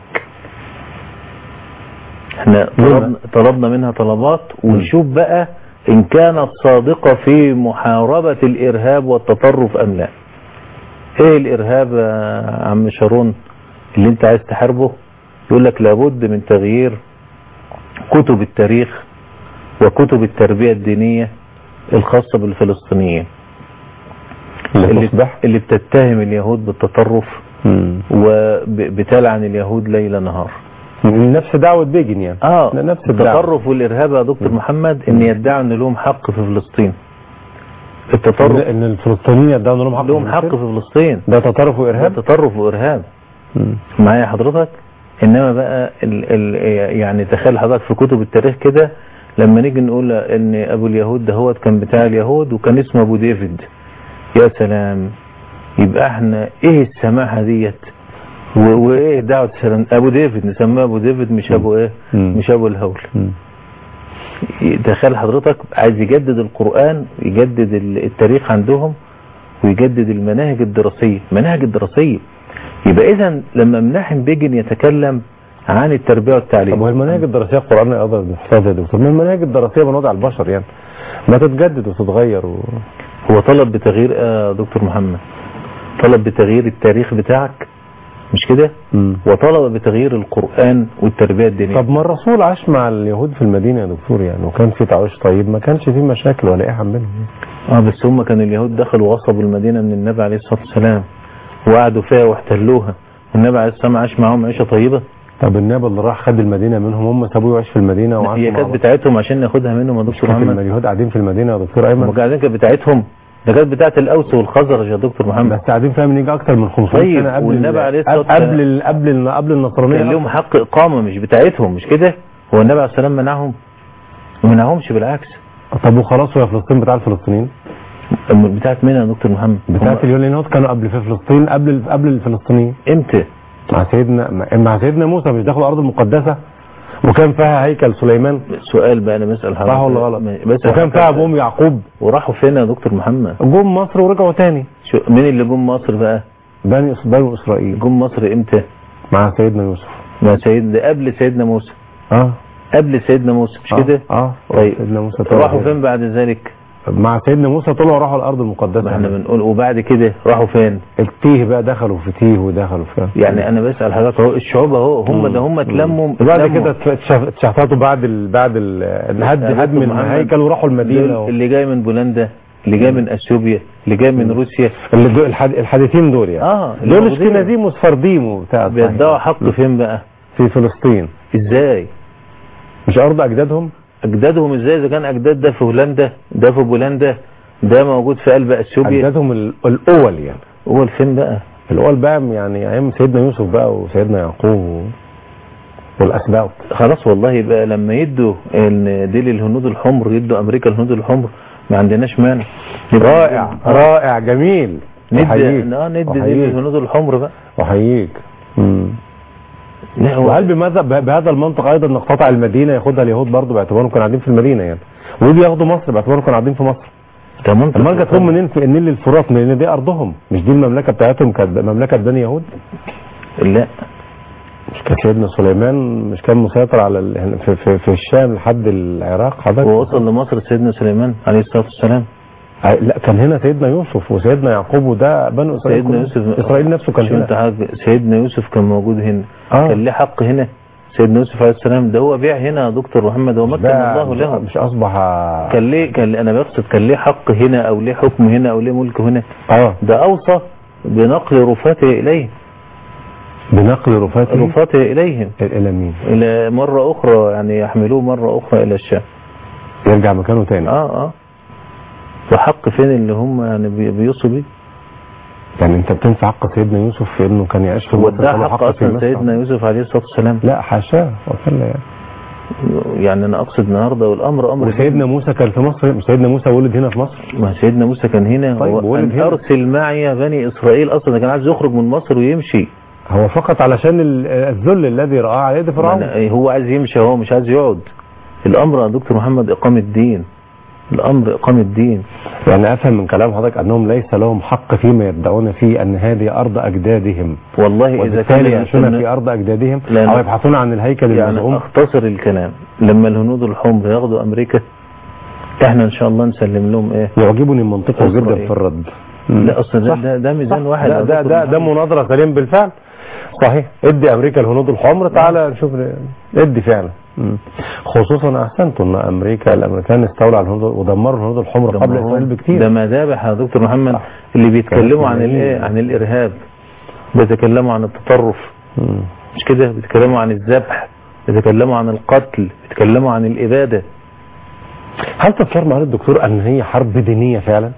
احنا طلبنا, طلبنا منها طلبات ونشوف بقى ان كانت صادقة في محاربة الارهاب والتطرف ام لا ايه الارهاب يا عم شارون اللي انت عايز تحاربه يقول لك لابد من تغيير كتب التاريخ وكتب التربية الدينية الخاصة بالفلسطينيين اللي اللي, تصبح اللي بتتهم اليهود بالتطرف مم. وبتلعن اليهود ليل نهار نفس دعوة بيجن يعني اه نفس الدعوة التطرف والارهاب يا دكتور محمد ان يدعوا ان لهم حق في فلسطين التطرف ان الفلسطينيين يدعوا لهم حق لهم حق في فلسطين ده تطرف ده وارهاب تطرف وارهاب مم. معايا حضرتك انما بقى ال ال يعني تخيل حضرتك في كتب التاريخ كده لما نيجي نقول ان ابو اليهود ده هو كان بتاع اليهود وكان اسمه ابو ديفيد يا سلام يبقى احنا ايه السماحه ديت و- وايه دعوه السلام ابو ديفيد نسميه ابو ديفيد مش ابو ايه مم. مش ابو الهول مم. تخيل حضرتك عايز يجدد القرآن يجدد ال- التاريخ عندهم ويجدد المناهج الدراسية المناهج الدراسية يبقى اذا لما مناحم بيجن يتكلم عن التربية طب والتعليم وهي المناهج الدراسية القرآن يقدر نحفظها يا دكتور ما المناهج الدراسية من وضع البشر يعني ما تتجدد وتتغير و... هو طلب بتغيير آه يا دكتور محمد طلب بتغيير التاريخ بتاعك مش كده مم. وطلب بتغيير القرآن والتربية الدينية طب ما الرسول عاش مع اليهود في المدينة يا دكتور يعني وكان في تعايش طيب ما كانش فيه مشاكل ولا ايه بينهم اه بس هم كانوا اليهود دخلوا وغصبوا المدينة من النبي عليه الصلاة والسلام وقعدوا فيها واحتلوها والنبي عليه الصلاة والسلام عاش معاهم عيشة طيبة طب النبي اللي راح خد المدينة منهم هم سابوه يعيش في المدينة وعاشوا هي مع كانت بعض. بتاعتهم عشان ناخدها منهم يا دكتور كانت محمد اليهود قاعدين في المدينة يا دكتور هم ايمن قاعدين كانت بتاعتهم ده كانت بتاعت الاوس والخزرج يا دكتور محمد بس قاعدين فيها من يجي اكتر من 500 طيب، سنة قبل والنبي ال- عليه الصلاة قبل والسلام. ال- قبل ال- قبل النصرانية كان لهم حق اقامة مش بتاعتهم مش كده هو النبي عليه الصلاة والسلام منعهم ما منعهمش بالعكس طب وخلاص وهي فلسطين بتاع الفلسطينيين أم- بتاعت مين يا دكتور محمد بتاعت هم- اليهود لان هو كانوا قبل في فلسطين قبل ال- قبل الفلسطينيين امتى مع سيدنا مع- مع سيدنا موسى مش دخلوا الارض المقدسة وكان فيها هيكل سليمان سؤال بقى انا بسأل حضرتك صح ولا غلط بس وكان فيها ابوهم يعقوب وراحوا فين يا دكتور محمد جم مصر ورجعوا تاني شو مين اللي جم مصر بقى بني بني اسرائيل جم مصر امتى مع سيدنا يوسف ما سيد قبل سيدنا موسى اه قبل سيدنا موسى مش آه، كده اه طيب سيدنا موسى طلع راحوا كده. فين بعد ذلك مع سيدنا موسى طلعوا راحوا الارض المقدسه ما احنا بنقول وبعد كده راحوا فين التيه بقى دخلوا في تيه ودخلوا في يعني انا بسال حضرتك اهو الشعوب اهو هم ده هم اتلموا وبعد اتلموا. كده اتشف- اتشحططوا بعد ال... بعد ال... الهد يا هدم دكتور محمد، الهيكل وراحوا المدينه دول و... اللي جاي من بولندا اللي جاي من اثيوبيا اللي جاي من روسيا اللي دول الحد... الحادثين دول يعني اه اللي دول موجودين. اشكنازيم وسفرديم وبتاع بيدعوا حق فين بقى في فلسطين ازاي مش ارض اجدادهم اجدادهم ازاي اذا كان اجداد ده في هولندا ده في بولندا ده موجود في قلب اثيوبيا اجدادهم ال- الاول يعني هو فين بقى الاول بقى يعني ايام سيدنا يوسف بقى وسيدنا يعقوب و... والاسباط خلاص والله يبقى لما يدوا ان دي للهنود الحمر يدوا امريكا الهنود الحمر ما عندناش مانع يبقى رائع رائع جميل ندي أحييك. اه ندي دي أحييك. للهنود الحمر بقى احييك مم. لا هو وهل بماذا ب- بهذا المنطق ايضا نقتطع المدينه ياخدها اليهود برضه باعتبارهم كانوا قاعدين في المدينه يعني ويجي ياخدوا مصر باعتبارهم كانوا قاعدين في مصر ده منطق امال جات لهم منين في النيل الفرات لان دي ارضهم مش دي المملكه بتاعتهم كانت مملكه بني يهود لا مش كان سيدنا سليمان مش كان مسيطر على ال... في, في, في الشام لحد العراق حضرتك هو وصل لمصر سيدنا سليمان عليه الصلاه والسلام آه، لا كان هنا سيدنا يوسف وسيدنا يعقوب وده بنو اسرائيل سيدنا كلهم. يوسف اسرائيل نفسه كان شو انت هنا حاجة سيدنا يوسف كان موجود هنا آه. كان ليه حق هنا سيدنا يوسف عليه السلام ده هو بيع هنا يا دكتور محمد هو مكن بقى الله مش- له مش اصبح كان ليه كان انا بقصد كان ليه حق هنا او ليه حكم هنا او ليه ملك هنا اه ده اوصى بنقل رفاته اليه بنقل رفاته رفاته اليهم الى مين الى مرة اخرى يعني يحملوه مرة اخرى الى الشام يرجع مكانه تاني اه اه وحق فين اللي هم يعني بي- بيوصوا بيه يعني انت بتنفع حق سيدنا يوسف في انه كان يعيش في مصر وده فله حق في اصلا مصر. سيدنا يوسف عليه الصلاة والسلام لا حاشاه وكلا يعني يعني انا اقصد النهارده والامر امر وسيدنا موسى كان في مصر مش سيدنا موسى ولد هنا في مصر ما سيدنا موسى كان هنا طيب، هو ولد أن هنا. أرسل معي بني إسرائيل أصلا ده كان عايز يخرج من مصر ويمشي هو فقط علشان ال- الذل الذي رآه على يد فرعون يعني هو عايز يمشي هو مش عايز يقعد الأمر يا دكتور محمد إقامة الدين الأمر إقامة الدين يعني افهم من كلام حضرتك انهم ليس لهم حق فيما يدعون فيه ان هذه ارض اجدادهم والله إذا كان وبالتالي يعيشون في يعتمد ارض اجدادهم لأن- او يبحثون عن الهيكل يعني المزعوم أختصر الكلام لما الهنود الحمر ياخدوا أمريكا احنا إن شاء الله نسلم لهم إيه يعجبني منطقه جدا إسرائيل. في الرد لا أصل ده, صح. ده, ده ميزان صح. واحد ده يا ده دكتور ده, ده محمد. مناظره سليم بالفعل صحيح ادي امريكا الهنود الحمر تعالى نشوف ادي فعلا مم. خصوصا احسنتوا ان امريكا الامريكان استولوا على الهنود ودمروا الهنود الحمر قبل ده اسرائيل ده بكتير مذابح يا دكتور محمد صح. اللي بيتكلموا عن كانت الايه جميلة. عن الارهاب بيتكلموا عن التطرف مم. مش كده بيتكلموا عن الذبح بيتكلموا عن القتل بيتكلموا عن الإبادة هل تتصور معالي الدكتور ان هي حرب دينيه فعلا؟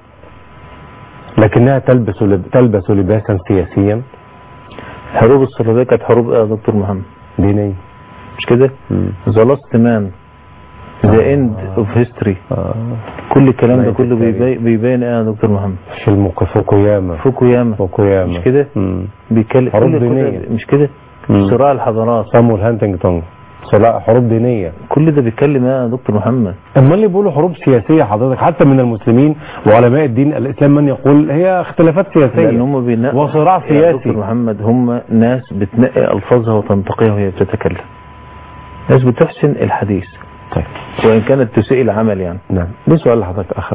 لكنها تلبس لب... تلبس لباسا سياسيا الحروب الصليبية كانت حروب ايه يا دكتور محمد دينيا مش كده مم. The last man The end of history آه. كل الكلام ده نهاية كله التاريخ. بيبين, بيبين ايه يا دكتور محمد فيلم فوكوياما فوكوياما فوكوياما مش كده؟ مم. بيتكلم حروب كل كل- دينية. مش كده مم. صراع الحضارات سامويل هانتنجتون صراع حروب دينيه كل ده بيتكلم ايه يا دكتور محمد اما اللي بيقولوا حروب سياسيه حضرتك حتى من المسلمين وعلماء الدين الاسلام من يقول هي اختلافات لان سياسيه هم بينقوا وصراع يا سياسي. دكتور محمد هم ناس بتنقي الفاظها وتنتقيها وهي بتتكلم ناس بتحسن الحديث طيب وان كانت تسيء العمل يعني نعم ليه سؤال لحضرتك اخر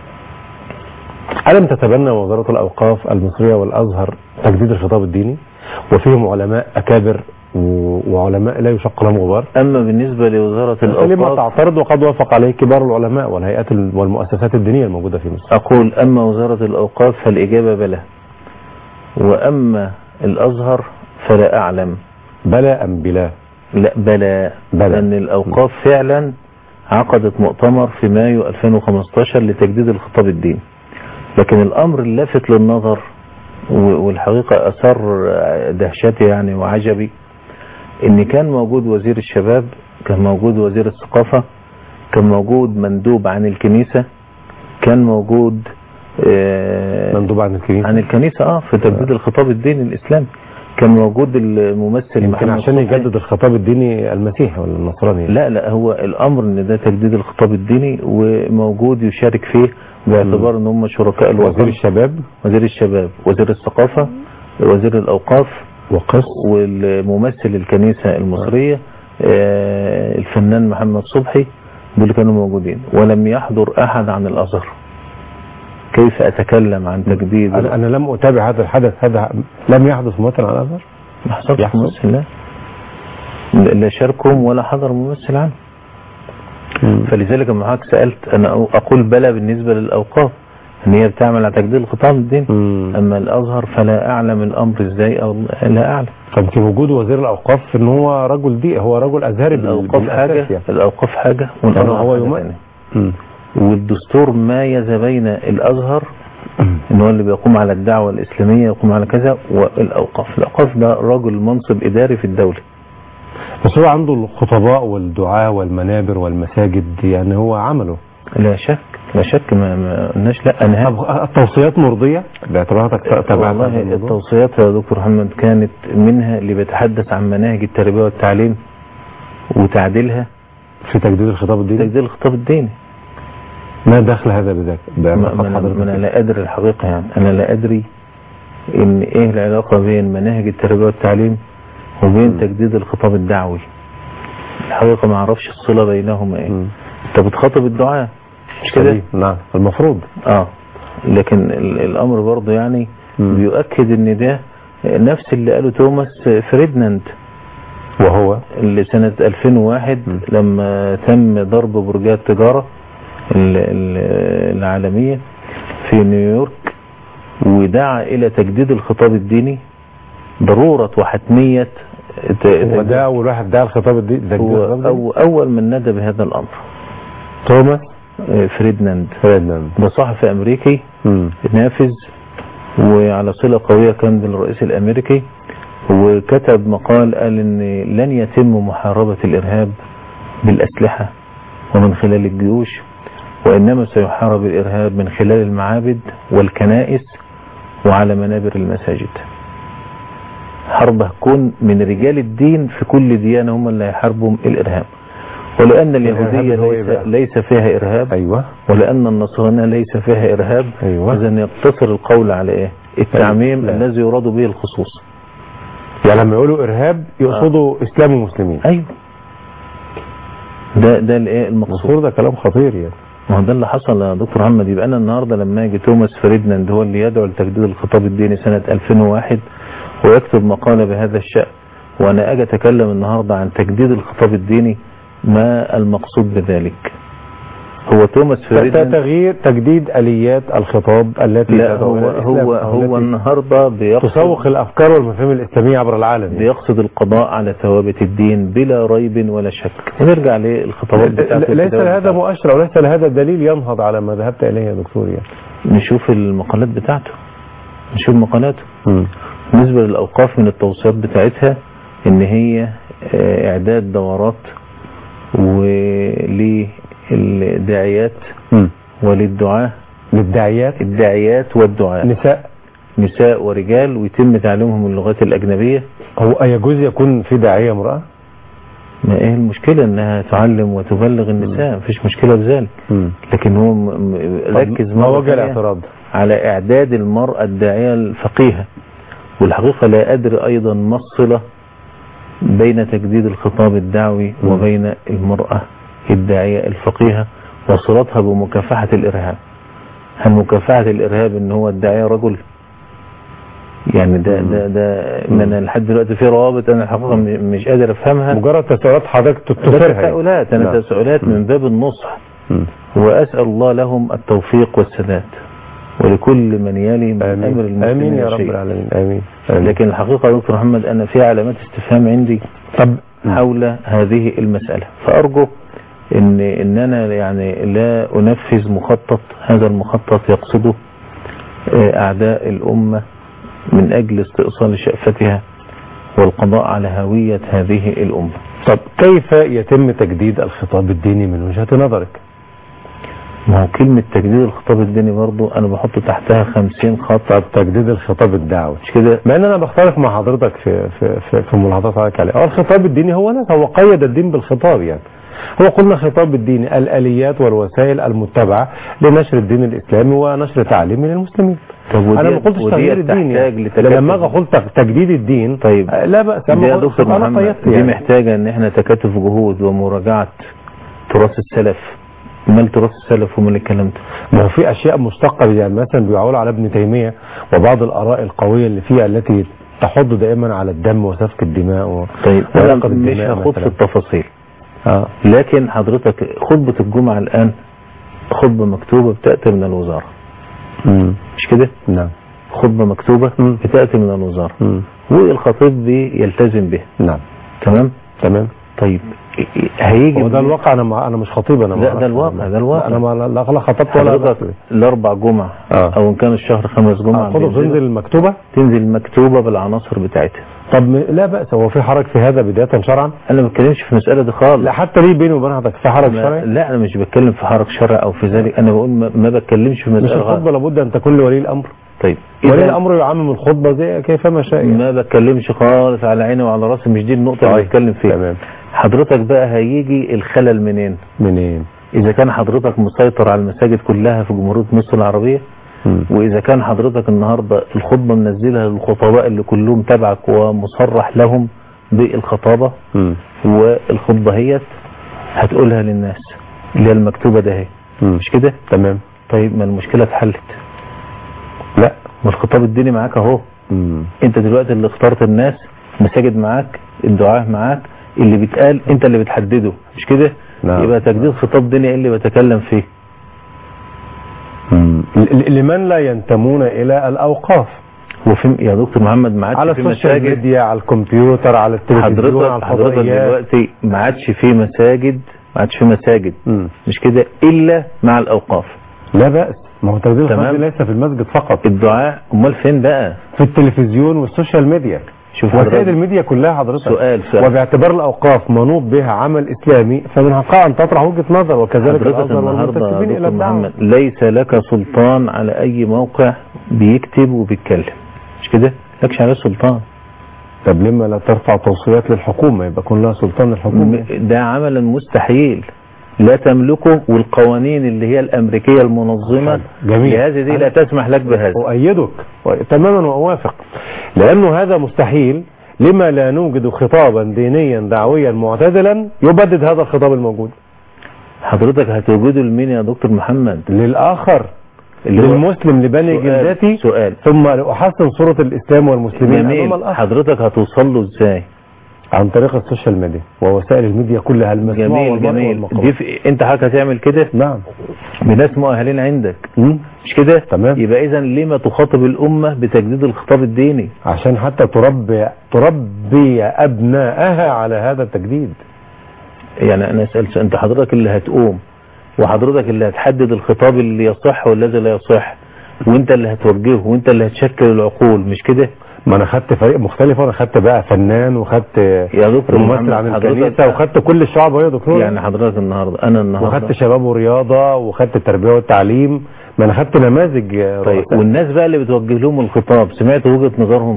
ألم تتبنى وزارة الأوقاف المصرية والأزهر تجديد الخطاب الديني وفيهم علماء أكابر و- وعلماء لا يشق لهم غبار اما بالنسبه لوزاره لما الاوقاف تعترض وقد وافق عليه كبار العلماء والهيئات ال- والمؤسسات الدينية الموجودة في مصر اقول اما وزاره الاوقاف فالاجابه بلى واما الازهر فلا اعلم بلى أم بلا لا بلى بلى. لان الاوقاف فعلا عقدت مؤتمر في مايو 2015 لتجديد الخطاب الديني لكن الامر اللافت للنظر و- والحقيقه اثار دهشتي يعني وعجبي ان كان موجود وزير الشباب كان موجود وزير الثقافه كان موجود مندوب عن الكنيسه كان موجود آه، مندوب عن الكنيسة عن الكنيسه اه في تجديد الخطاب الديني الاسلامي كان موجود الممثل يمكن محمد عشان صبحي. يجدد الخطاب الديني المسيحي ولا النصراني لا لا هو الامر ان ده تجديد الخطاب الديني وموجود يشارك فيه باعتبار ان هم شركاء وزير الوزير الشباب وزير الشباب وزير الثقافه وزير الأوقاف وقص والممثل الكنيسة المصرية آه، الفنان محمد صبحي دول اللي كانوا موجودين ولم يحضر أحد عن الأزهر كيف أتكلم عن تجديد أنا, أنا لم أتابع هذا الحدث هذا لم يحدث ممثل على الأزهر ما حصلش يحصل؟ ممثل لا لا شاركهم ولا حضر ممثل عنه فلذلك لما حضرتك سألت أنا أقول بلى بالنسبة للأوقاف ان هي بتعمل على تجديد الخطاب الديني مم. اما الازهر فلا اعلم الامر ازاي او لا اعلم فيمكن وجود وزير الأوقاف إن هو رجل دي هو رجل أزهري بال- الاوقاف بالأساس حاجة يعني. الاوقاف حاجة يعني والازهر هو حاجة يمثل تانية. مم. والدستور مايز بين الازهر ان هو اللي بيقوم على الدعوة الاسلامية يقوم على كذا والاوقاف الاوقاف ده رجل منصب اداري في الدولة بس هو عنده الخطباء والدعاة والمنابر والمساجد يعني هو عمله لا شك لا شك ما ما قلناش لا انا طب التوصيات مرضية باعتباراتك تابعت هذا والله الموضوع؟ التوصيات يا دكتور محمد كانت منها اللي بيتحدث عن مناهج التربية والتعليم وتعديلها في تجديد الخطاب الديني تجديد الخطاب الديني ما دخل هذا بذاك ما بعلاقة ما أنا, حضرتك؟ ما أنا لا أدري الحقيقة يعني أنا لا أدري إن إيه العلاقة بين مناهج التربية والتعليم وبين مم. تجديد الخطاب الدعوي الحقيقة ما أعرفش الصلة بينهما إيه مم. أنت بتخاطب الدعاء مش كده؟ سليم. نعم المفروض آه لكن ال- الأمر برضه يعني مم. بيؤكد إن ده نفس اللي قاله توماس فريدناند وهو اللي سنة 2001 مم. لما تم ضرب برجات التجارة ال- ال- العالمية في نيويورك ودعا إلى تجديد الخطاب الديني ضرورة وحتمية ت- هو ده أول واحد دعا الخطاب الديني تجديد هو الخطاب الديني؟ أو أول من ندى بهذا الأمر توماس آه، فريدناند فردناند ده صحفي أمريكي مم. نافذ وعلى صلة قوية كان بالرئيس الأمريكي وكتب مقال قال إن لن يتم محاربة الإرهاب بالأسلحة ومن خلال الجيوش وإنما سيحارب الإرهاب من خلال المعابد والكنائس وعلى منابر المساجد حرب هتكون من رجال الدين في كل ديانة هم اللي هيحاربوا الإرهاب ولأن اليهودية الإرهاب هو إيه ليس, بقى؟ ليس فيها إرهاب أيوة ولأن النصرانية ليس فيها إرهاب أيوة. إذا يقتصر القول على إيه التعميم لا. الذي يراد به الخصوص يعني لما يقولوا إرهاب يقصدوا إسلام ومسلمين أيوة ده ده الإيه المقصود المفروض ده كلام خطير يعني ما هو ده اللي حصل يا دكتور محمد يبقى أنا النهاردة لما يجي توماس فريدناند هو اللي يدعو لتجديد الخطاب الديني سنة 2001 ويكتب مقالة بهذا الشأن وأنا أجي أتكلم النهاردة عن تجديد الخطاب الديني ما المقصود بذلك هو توماس ده فريدناند تغيير تجديد آليات الخطاب التي لا تدعو هو إلى الإسلام هو أو هو التي النهارده بيقصد تسوق الأفكار والمفاهيم الإسلامية عبر العالم يعني. بيقصد القضاء على ثوابت الدين بلا ريب ولا شك نرجع للخطابات بتاعته ليس الكتاب لهذا بتاعته. مؤشر وليس لهذا دليل ينهض على ما ذهبت إليه يا دكتور يعني نشوف المقالات بتاعته نشوف مقالاته بالنسبة للأوقاف من التوصيات بتاعتها إن هي آه، إعداد دورات وللداعيات وللدعاة للداعيات الداعيات والدعاة نساء نساء ورجال ويتم تعليمهم اللغات الأجنبية هو يجوز يكون في داعية امرأة ما ايه المشكلة انها تعلم وتبلغ النساء مفيش مشكلة بذلك لكن هو م- م- ركز ما مرة وجه تانية الاعتراض على اعداد المرأة الداعية الفقيهة والحقيقة لا ادري ايضا ما الصلة بين تجديد الخطاب الدعوي مم. وبين المرأة الداعية الفقيهة وصلتها بمكافحة الارهاب هل مكافحة الارهاب ان هو الداعية رجل يعني ده ده ده ان انا لحد دلوقتي في روابط انا الحقيقة م- مش قادر افهمها مجرد تساؤلات حضرتك ده تثيرها يعني. تساؤلات انا نعم. تساؤلات من باب النصح مم. وأسأل الله لهم التوفيق والسداد ولكل من يلي من أمر آمين المسلمين آمين يا رب شيء. العالمين آمين آمين. لكن الحقيقة يا دكتور محمد أنا في علامات استفهام عندي طب حول هذه المسألة فأرجو إن, إن أنا يعني لا أنفذ مخطط هذا المخطط يقصده آه، أعداء الأمة من أجل استئصال شأفتها والقضاء على هوية هذه الأمة طب كيف يتم تجديد الخطاب الديني من وجهة نظرك ما هو كلمة تجديد الخطاب الديني برضو أنا بحط تحتها خمسين خط طب تجديد الخطاب الدعوي مش كده مع ان انا بختلف مع حضرتك في في في, في ملاحظات حضرتك عليه هو الخطاب الديني هو ناس هو قيد الدين بالخطاب يعني هو قلنا خطاب الدين الآليات والوسائل المتبعة لنشر الدين الإسلامي ونشر تعليمه للمسلمين طب ودي- أنا ما قلتش ودي تغيير الدين تحتاج يعني. لتكاتف. لما أجي قلت تجديد الدين طيب. آه، لا بأس دي أما يا قلت دكتور أنا محمد قيدت دي يعني. محتاجة ان احنا تكاتف جهود ومراجعة تراث السلف مال تراث السلف ومال الكلام ده ما هو في اشياء مشتقه يعني مثلا بيعولوا على ابن تيميه وبعض الاراء القويه اللي فيها التي تحض دائما على الدم وسفك الدماء و... طيب انا وعلاقة مش بالدماء هخوض في مثلاً. التفاصيل آه. لكن حضرتك خطبة الجمعة الآن خطبة مكتوبة بتأتي من الوزارة مم. مش كده نعم خطبة مكتوبة مم. بتأتي من الوزارة مم. والخطيب بيلتزم بها نعم تمام تمام طيب هيجي هو ده الواقع انا ما انا مش خطيب انا ما لا، أعرفش. ده الواقع، ده الواقع. لا، انا ما لا لا خطبت ولا حضرتك بس. الأربع جمعة آه. أو إن كان الشهر خمس جمعة خطب بينزلوا. تنزل المكتوبه تنزل مكتوبة بالعناصر بتاعتها طب م- لا باس هو في حرج في هذا بدايه شرعا أنا ما بتكلمش في المسألة دي خالص لا حتى ليه بيني وبين حضرتك في حرج ما- شرعي لا أنا مش بتكلم في حرج شرع أو في ذلك أنا بقول ما, ما بتكلمش في مش مسألة الخطبه غلط. لابد ان تكون لولي الامر طيب ولي إذا الامر يعمم الخطبه زي كيفما شاء يعني. ما بتكلمش خالص على عيني وعلى راسي مش دي النقطة اللي طيب، بتكلم فيها تمام حضرتك بقى هيجي الخلل منين منين إذا كان حضرتك مسيطر على المساجد كلها في جمهورية مصر العربية مم. وإذا كان حضرتك النهاردة الخطبة منزلها للخطباء اللي كلهم تبعك ومصرح لهم بالخطابة مم. والخطبة هي هتقولها للناس اللي هي المكتوبة ده اهي مم. مش كده تمام طيب ما المشكلة اتحلت لا ما الخطاب الديني معاك اهو مم. انت دلوقتي اللي اخترت الناس مساجد معاك الدعاء معاك اللي بيتقال انت اللي بتحدده مش كده نعم. يبقى تجديد خطاب ديني ايه اللي بتكلم فيه مم. ل- لمن لا ينتمون الى الاوقاف وفي يا دكتور محمد ما على عادش في السوشيال مساجد ميديا على الكمبيوتر على التلفزيون على حضرتك حضرتك الفضائيات دلوقتي ما عادش في مساجد ما عادش في مساجد مم. مش كده الا مع الاوقاف لا بأس ما هو تجديد تمام. الخطاب ليس في المسجد فقط الدعاء امال فين بقى في التلفزيون والسوشيال ميديا شوف وسائل حضرتك الميديا كلها حضرتك سؤال سؤال وباعتبار الاوقاف منوط بها عمل اسلامي فمن حقها ان تطرح وجهه نظر وكذلك حضرتك الازهر النهارده يا والمنتسبين الى دكتور الدعوه محمد ليس لك سلطان على اي موقع بيكتب وبيتكلم مش كده لكش عليه سلطان طب لما لا ترفع توصيات للحكومه يبقى يكون لها سلطان للحكومه م- ده عملا مستحيل لا تملكه والقوانين اللي هي الامريكيه المنظمه جميل. لهذه دي لا تسمح لك بهذا أؤيدك تماما وأوافق لأنه هذا مستحيل لما لا نوجد خطابا دينيا دعويا معتدلا يبدد هذا الخطاب الموجود حضرتك هتوجده لمين يا دكتور محمد للآخر اللي هو- للمسلم لبني سؤال- جلدتي سؤال ثم لأحسن صورة الإسلام والمسلمين أمام جميل الآخر حضرتك هتوصل له ازاي عن طريق السوشيال ميديا ووسائل الميديا كلها المسموع جميل والمرئي جميل والمقروء دي في... انت حضرتك هتعمل كده نعم بناس مؤهلين عندك مم. مش كده تمام. يبقى اذا لما تخاطب الامه بتجديد الخطاب الديني عشان حتى تربي تربي أبنائها على هذا التجديد يعني انا اسال سؤال، انت حضرتك اللي هتقوم وحضرتك اللي هتحدد الخطاب اللي يصح والذي لا يصح وانت اللي هتوجهه وانت اللي هتشكل العقول مش كده ما انا خدت فريق مختلف وانا خدت بقى فنان وخدت يا دكتور ممثل محمد، عن حضرتك- الكنيسه وخدت كل الشعب يا دكتور يعني حضرتك النهارده انا النهارده وخدت شباب ورياضه وخدت التربيه والتعليم ما انا خدت نماذج طيب رؤساء. والناس بقى اللي بتوجه لهم الخطاب سمعت وجهه نظرهم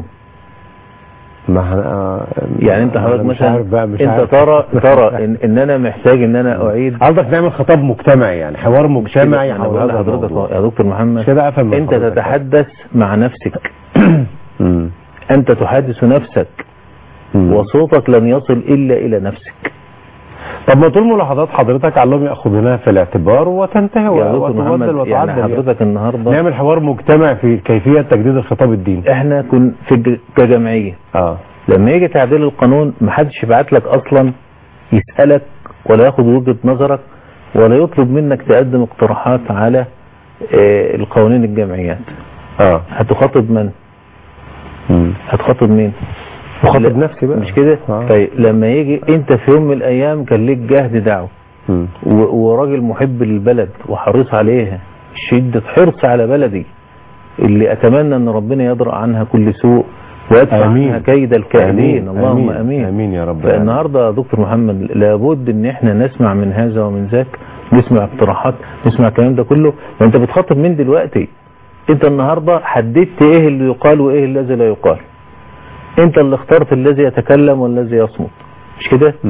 ما ه- آه، يعني انت أنا حضرتك مش مثلا عارف بقى مش انت عارف. ترى ترى إن, ان انا محتاج ان انا اعيد قصدك نعمل خطاب مجتمعي يعني حوار مجتمعي أنا حول بقول هذا لحضرتك الموضوع. يا دكتور محمد مش كده افهم من انت حضرتك. تتحدث مع نفسك مم. انت تحدث نفسك مم. وصوتك لن يصل الا الى نفسك طب ما طول ملاحظات حضرتك علهم ياخذونها في الاعتبار وتنتهي يا دكتور وتبدل محمد وتعدل يعني يعني. حضرتك النهارده نعمل حوار مجتمعي في كيفيه تجديد الخطاب الديني احنا كن في الج- كجمعيه اه لما يجي تعديل القانون محدش يبعت لك اصلا يسالك ولا ياخد وجهه نظرك ولا يطلب منك تقدم اقتراحات على آه، القوانين الجمعيات اه هتخاطب من مم. هتخاطب مين بخاطب لا، نفسي بقى مش كده آه. طيب لما يجي انت في يوم من الايام كان ليك جهد دعوه مم. و- وراجل محب للبلد وحريص عليها شدة حرص على بلدي اللي اتمنى ان ربنا يدرأ عنها كل سوء ويدفع آمين. عنها كيد الكائدين اللهم امين امين يا رب فالنهارده يا دكتور محمد لابد ان احنا نسمع من هذا ومن ذاك نسمع اقتراحات نسمع الكلام ده كله وانت بتخاطب مين دلوقتي انت النهارده حددت ايه اللي يقال وايه الذي لا يقال انت اللي اخترت الذي يتكلم والذي يصمت مش كده مم.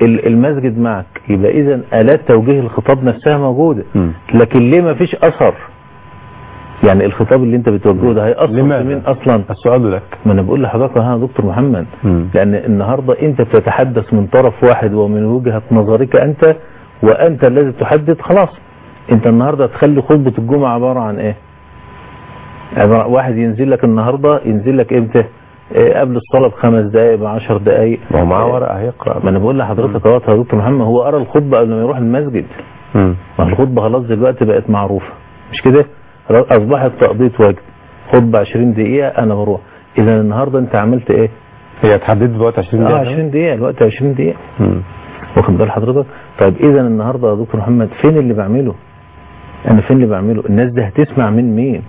ال- المسجد معك يبقى اذا الات توجيه الخطاب نفسها موجوده مم. لكن ليه ما فيش اثر يعني الخطاب اللي انت بتوجهه ده هيأثر في لماذا؟ مين اصلا السؤال لك ما انا بقول لحضرتك ها يا دكتور محمد مم. لان النهارده انت بتتحدث من طرف واحد ومن وجهه نظرك انت وانت الذي تحدد خلاص انت النهارده تخلي خطبه الجمعه عباره عن ايه؟ عبارة واحد ينزل لك النهارده ينزل لك امتى؟ إيه قبل الصلاه بخمس دقائق بعشر دقائق ما هو معاه ورقه هيقرا ما انا بقول لحضرتك اهوت يا دكتور محمد هو قرا الخطبه قبل ما يروح المسجد مم. ما الخطبه خلاص دلوقتي بقت معروفه مش كده؟ اصبحت تقضيه واجب خطبه 20 دقيقه انا بروح اذا النهارده انت عملت ايه؟ هي اتحددت دلوقتي 20 اه دقيقه 20 دقيقة الوقت 20 دقيقة مم. واخد بال حضرتك طيب اذا النهارده يا دكتور محمد فين اللي بعمله انا فين اللي بعمله الناس دي هتسمع من مين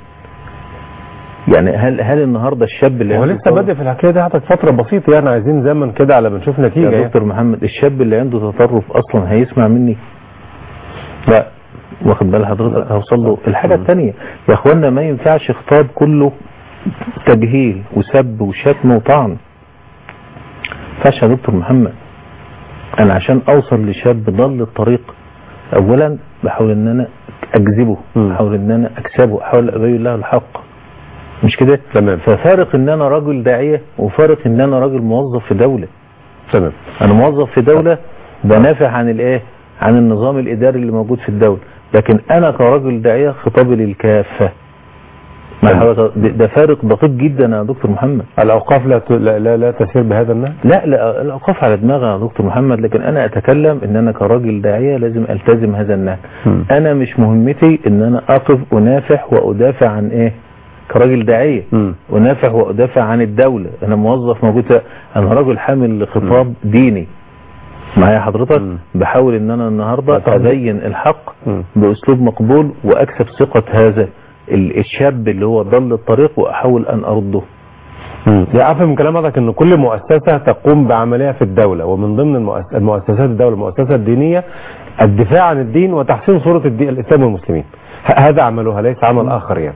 يعني هل هل النهارده الشاب اللي هو عنده لسه بادئ في الحكايه دي حضرتك فتره بسيطه يعني عايزين زمن كده على ما نشوف نتيجه يا يعني. دكتور محمد الشاب اللي عنده تطرف اصلا هيسمع مني لا واخد بال حضرتك هوصل له الحاجه الثانيه يا اخوانا ما ينفعش خطاب كله تجهيل وسب وشتم وطعن ما ينفعش يا دكتور محمد انا عشان اوصل لشاب ضل الطريق اولا بحاول ان انا اجذبه مم. بحاول ان انا اكسبه احاول ابين له الحق مش كده تمام ففارق ان انا راجل داعيه وفارق ان انا راجل موظف في دوله تمام انا موظف في دولة بنافع عن الايه عن النظام الاداري اللي موجود في الدولة لكن انا كراجل داعية خطابي للكافة ما تمام. حضرتك- ده ده فارق دقيق جدا يا دكتور محمد الاوقاف لا ت- لا لا, لا تسير بهذا النهج لا لا الاوقاف على دماغي يا دكتور محمد لكن انا اتكلم ان انا كراجل داعية لازم التزم هذا النهج مم. انا مش مهمتي ان انا اقف انافح وادافع عن ايه كراجل داعية مم. انافح وادافع عن الدولة انا موظف موجود انا راجل حامل خطاب ديني معايا حضرتك مم. بحاول ان انا النهاردة أعتقد- ابين الحق مم. باسلوب مقبول واكسب ثقة هذا ال- الشاب اللي هو ضل الطريق واحاول ان ارده مم. يعني افهم من كلام حضرتك ان كل مؤسسه تقوم بعمليه في الدوله ومن ضمن المؤس- المؤسسات الدوله المؤسسه الدينيه الدفاع عن الدين وتحسين صوره الدين الاسلام والمسلمين ه- هذا عملها ليس عمل اخر يعني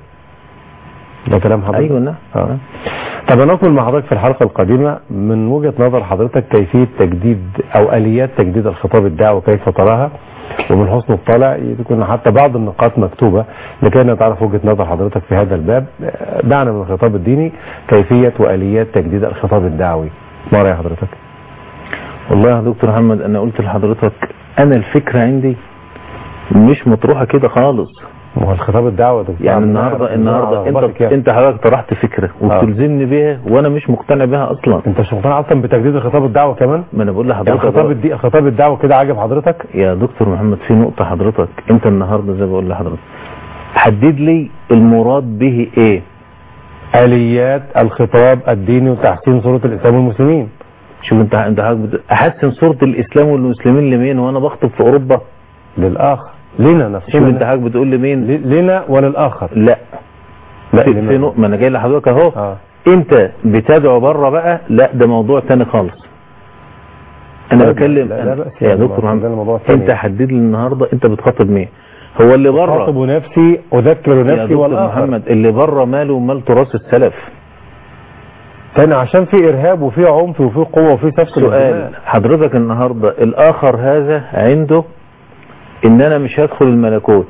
ده كلام حضرتك ايوه نعم آه. طب نقول مع حضرتك في الحلقه القادمه من وجهه نظر حضرتك كيفيه تجديد او اليات تجديد الخطاب الدعوي كيف تراها ومن حسن الطالع يكون حتى بعض النقاط مكتوبه لكي نتعرف وجهه نظر حضرتك في هذا الباب آه، دعنا من الخطاب الديني كيفيه واليات تجديد الخطاب الدعوي ما راي حضرتك؟ والله يا دكتور محمد انا قلت لحضرتك انا الفكرة عندي مش مطروحة كده خالص ما هو الخطاب الدعوي ده يعني النهاردة النهاردة انت يعني. انت حضرتك طرحت فكرة وبتلزمني بيها وانا مش مقتنع بيها اصلا انت مش مقتنع اصلا بتجديد الخطاب الدعوي كمان؟ ما انا بقول يعني لحضرتك الخطاب الدي... الخطاب الدعوي كده عجب حضرتك؟ يا دكتور محمد في نقطة حضرتك انت النهاردة زي ما بقول لحضرتك حدد لي المراد به ايه اليات الخطاب الديني وتحسين صوره الاسلام والمسلمين شوف انت انت حضرتك بت- احسن صورة الاسلام والمسلمين لمين وانا بخطب في اوروبا للاخر لنا نفسنا شوف انت حضرتك بتقول لمين ل- لنا وللاخر لا لا في, لنا. في نقطة ما انا جاي لحضرتك اهو اه انت بتدعو بره بقى لا ده موضوع تاني خالص انا لا، بتكلم لا، لا أنا- بأس يا يعني، دكتور ما عندنا محمد موضوع تاني. انت حدد لي النهارده انت بتخاطب مين هو اللي بره خاطب نفسي اذكر يا نفسي دكتور والاخر محمد اللي بره ماله مال تراث السلف تاني عشان في ارهاب وفي عنف وفي قوه وفي سفك سؤال للدماء. حضرتك النهارده الاخر هذا عنده ان انا مش هدخل الملكوت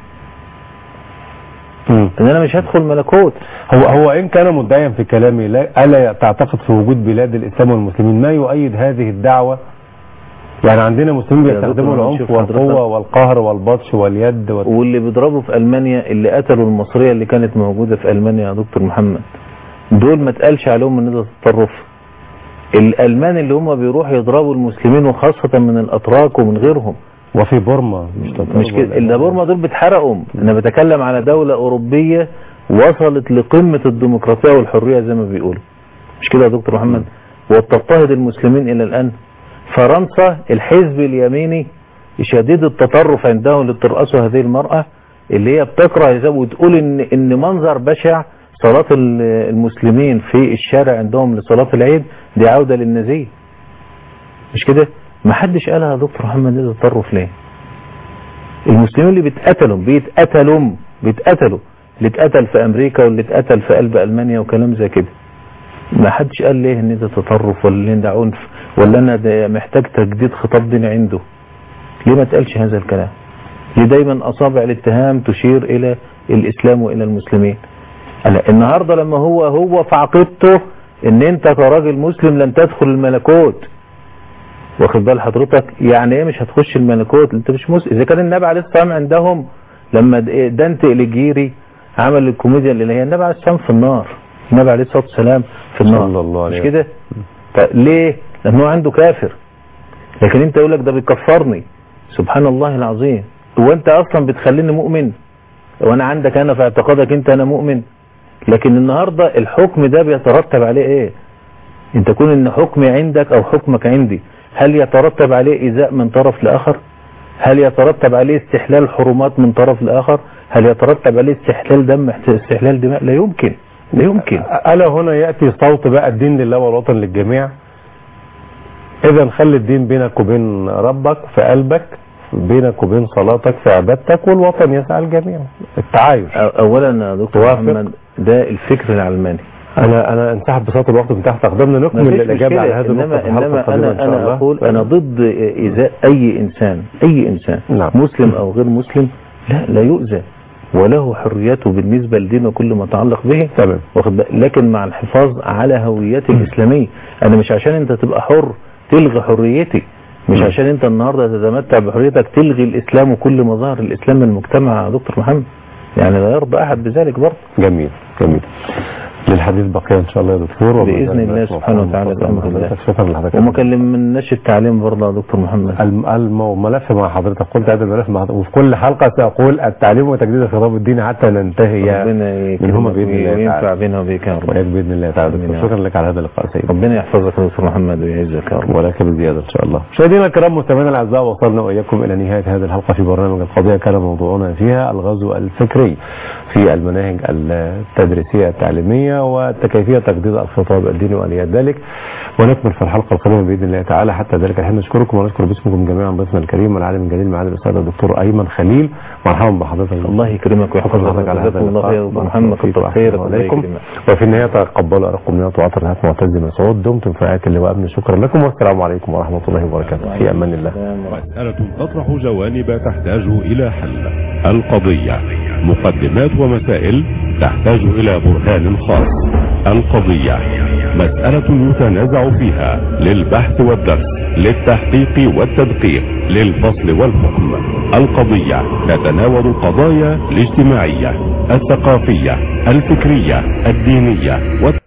مم. ان انا مش هدخل ملكوت هو هو ان كان مدعيا في كلامي لا الا تعتقد في وجود بلاد الاسلام والمسلمين ما يؤيد هذه الدعوه يعني عندنا مسلمين يا دكتور بيستخدموا أنا العنف بشوف والقوه حضرتك- والقهر والبطش واليد وال... واللي بيضربوا في المانيا اللي قتلوا المصريه اللي كانت موجوده في المانيا يا دكتور محمد دول ما اتقالش عليهم ان ده تطرف الالمان اللي هم بيروحوا يضربوا المسلمين وخاصه من الاتراك ومن غيرهم وفي بورما مش مش كده اللي بورما دول بيتحرقوا انا بتكلم على دولة اوروبية وصلت لقمة الديمقراطية والحرية زي ما بيقولوا مش كده يا دكتور محمد وتضطهد المسلمين الى الان فرنسا الحزب اليميني شديد التطرف عندهم لترأسوا هذه المرأة اللي هي بتكره زي وتقول ان ان منظر بشع صلاة ال- المسلمين في الشارع عندهم لصلاة العيد دي عودة للنزيه مش كده ما حدش قالها يا دكتور محمد ده تطرف ليه المسلمين اللي بيتقتلوا بيتقتلوا بيتقتلوا اللي اتقتل في امريكا واللي اتقتل في قلب المانيا وكلام زي كده ما حدش قال ليه ان ده تطرف ولا ان ده عنف ولا انا ده محتاج تجديد خطاب ديني عنده ليه ما تقالش هذا الكلام ليه دايما اصابع الاتهام تشير الى الاسلام والى المسلمين ألا النهارده لما هو هو في عقيدته ان انت كراجل مسلم لن تدخل الملكوت واخد بال حضرتك يعني ايه مش هتخش الملكوت انت مش مسلم اذا كان النبي عليه الصلاه والسلام عندهم لما د- دانتي اليجيري عمل الكوميديا اللي هي النبي عليه الصلاه والسلام في النار النبي عليه الصلاه والسلام في النار صلى الله عليه مش كده طيب ليه لانه عنده كافر لكن انت يقول لك ده بيكفرني سبحان الله العظيم هو انت اصلا بتخليني مؤمن وانا عندك انا في اعتقادك انت انا مؤمن لكن النهارده الحكم ده بيترتب عليه ايه انت كون ان حكمي عندك او حكمك عندي هل يترتب عليه ايذاء من طرف لاخر هل يترتب عليه استحلال حرمات من طرف لاخر هل يترتب عليه استحلال دم استحلال دماء لا يمكن لا يمكن ألا هنا يأتي صوت بقى الدين لله والوطن للجميع إذا خلي الدين بينك وبين ربك في قلبك بينك وبين صلاتك في عبادتك والوطن يسعى الجميع التعايش أو- اولا يا دكتور توافق؟ محمد ده الفكر العلماني أنا أنا انسحب بساط الوقت من تحت أقدامنا نكمل مفيش الإجابة على مشكلة هذه النقطة انما في الحلقة انما القادمة إن انا شاء انا الله اقول انا ضد ايذاء اي انسان اي انسان نعم. مسلم او غير مسلم لا لا يؤذى وله حريته بالنسبه لدينه كل ما يتعلق به تمام واخد بالك؟ لكن مع الحفاظ على هويتي الاسلاميه انا مش عشان انت تبقى حر تلغي حريتي مش م. عشان انت النهارده تتمتع بحريتك تلغي الاسلام وكل مظاهر الاسلام من المجتمع يا دكتور محمد يعني لا يرضى احد بذلك برضه جميل جميل للحديث بقية إن شاء الله يا دكتور وما بإذن زال الله الناس سبحانه موفقين وتعالى بفضل بأمر الله. حضرتك. شكرا لحضرتك وما كلمناش التعليم برضه يا دكتور محمد الم- الملف مع حضرتك قلت هذا الملف مع حضرتك وفي كل حلقة سأقول التعليم وتجديد الخطاب الديني حتى ننتهي ربنا منهما يكرمك بإذن الله وينفع تعالى بيننا وبينك يا رب وإياك بإذن الله تعالى آمين يا دكتور. شكرا لك على هذا اللقاء سيدي ربنا يحفظك يا دكتور محمد ويعزك يا رب ولك بزيادة إن شاء الله مشاهدينا الكرام مستمعينا الأعزاء وصلنا وإياكم إلى نهاية هذه الحلقة في برنامج القضية كان موضوعنا فيها الغزو الفكري في المناهج التدريسية التعليمية وكيفية تجديد الخطاب الديني وآليات ذلك ونكمل في الحلقة القادمة بإذن الله تعالى حتى ذلك الحين نشكركم ونشكر باسمكم جميعا ضيفنا الكريم والعالم الجليل معالي الأستاذ الدكتور أيمن خليل مرحبا بحضرتك الله يكرمك شكرا ويحفظك لحضرتك على هذا جزاكم الله خير يا دكتور محمد كتر خيرك الله عليكم يكرمك وفي النهاية تقبلوا أرقم نيات وعطر الهات معتز مسعود دمتم في رعاية اللواء أمن شكرا لكم والسلام عليكم ورحمة الله وبركاته في أمان الله مسألة تطرح جوانب تحتاج إلى حل القضية مقدمات ومسائل تحتاج إلى برهان خاص القضية مسألة يتنازع فيها للبحث والدرس للتحقيق والتدقيق للفصل والحكم القضية تتناول القضايا الاجتماعية الثقافية الفكرية الدينية والت...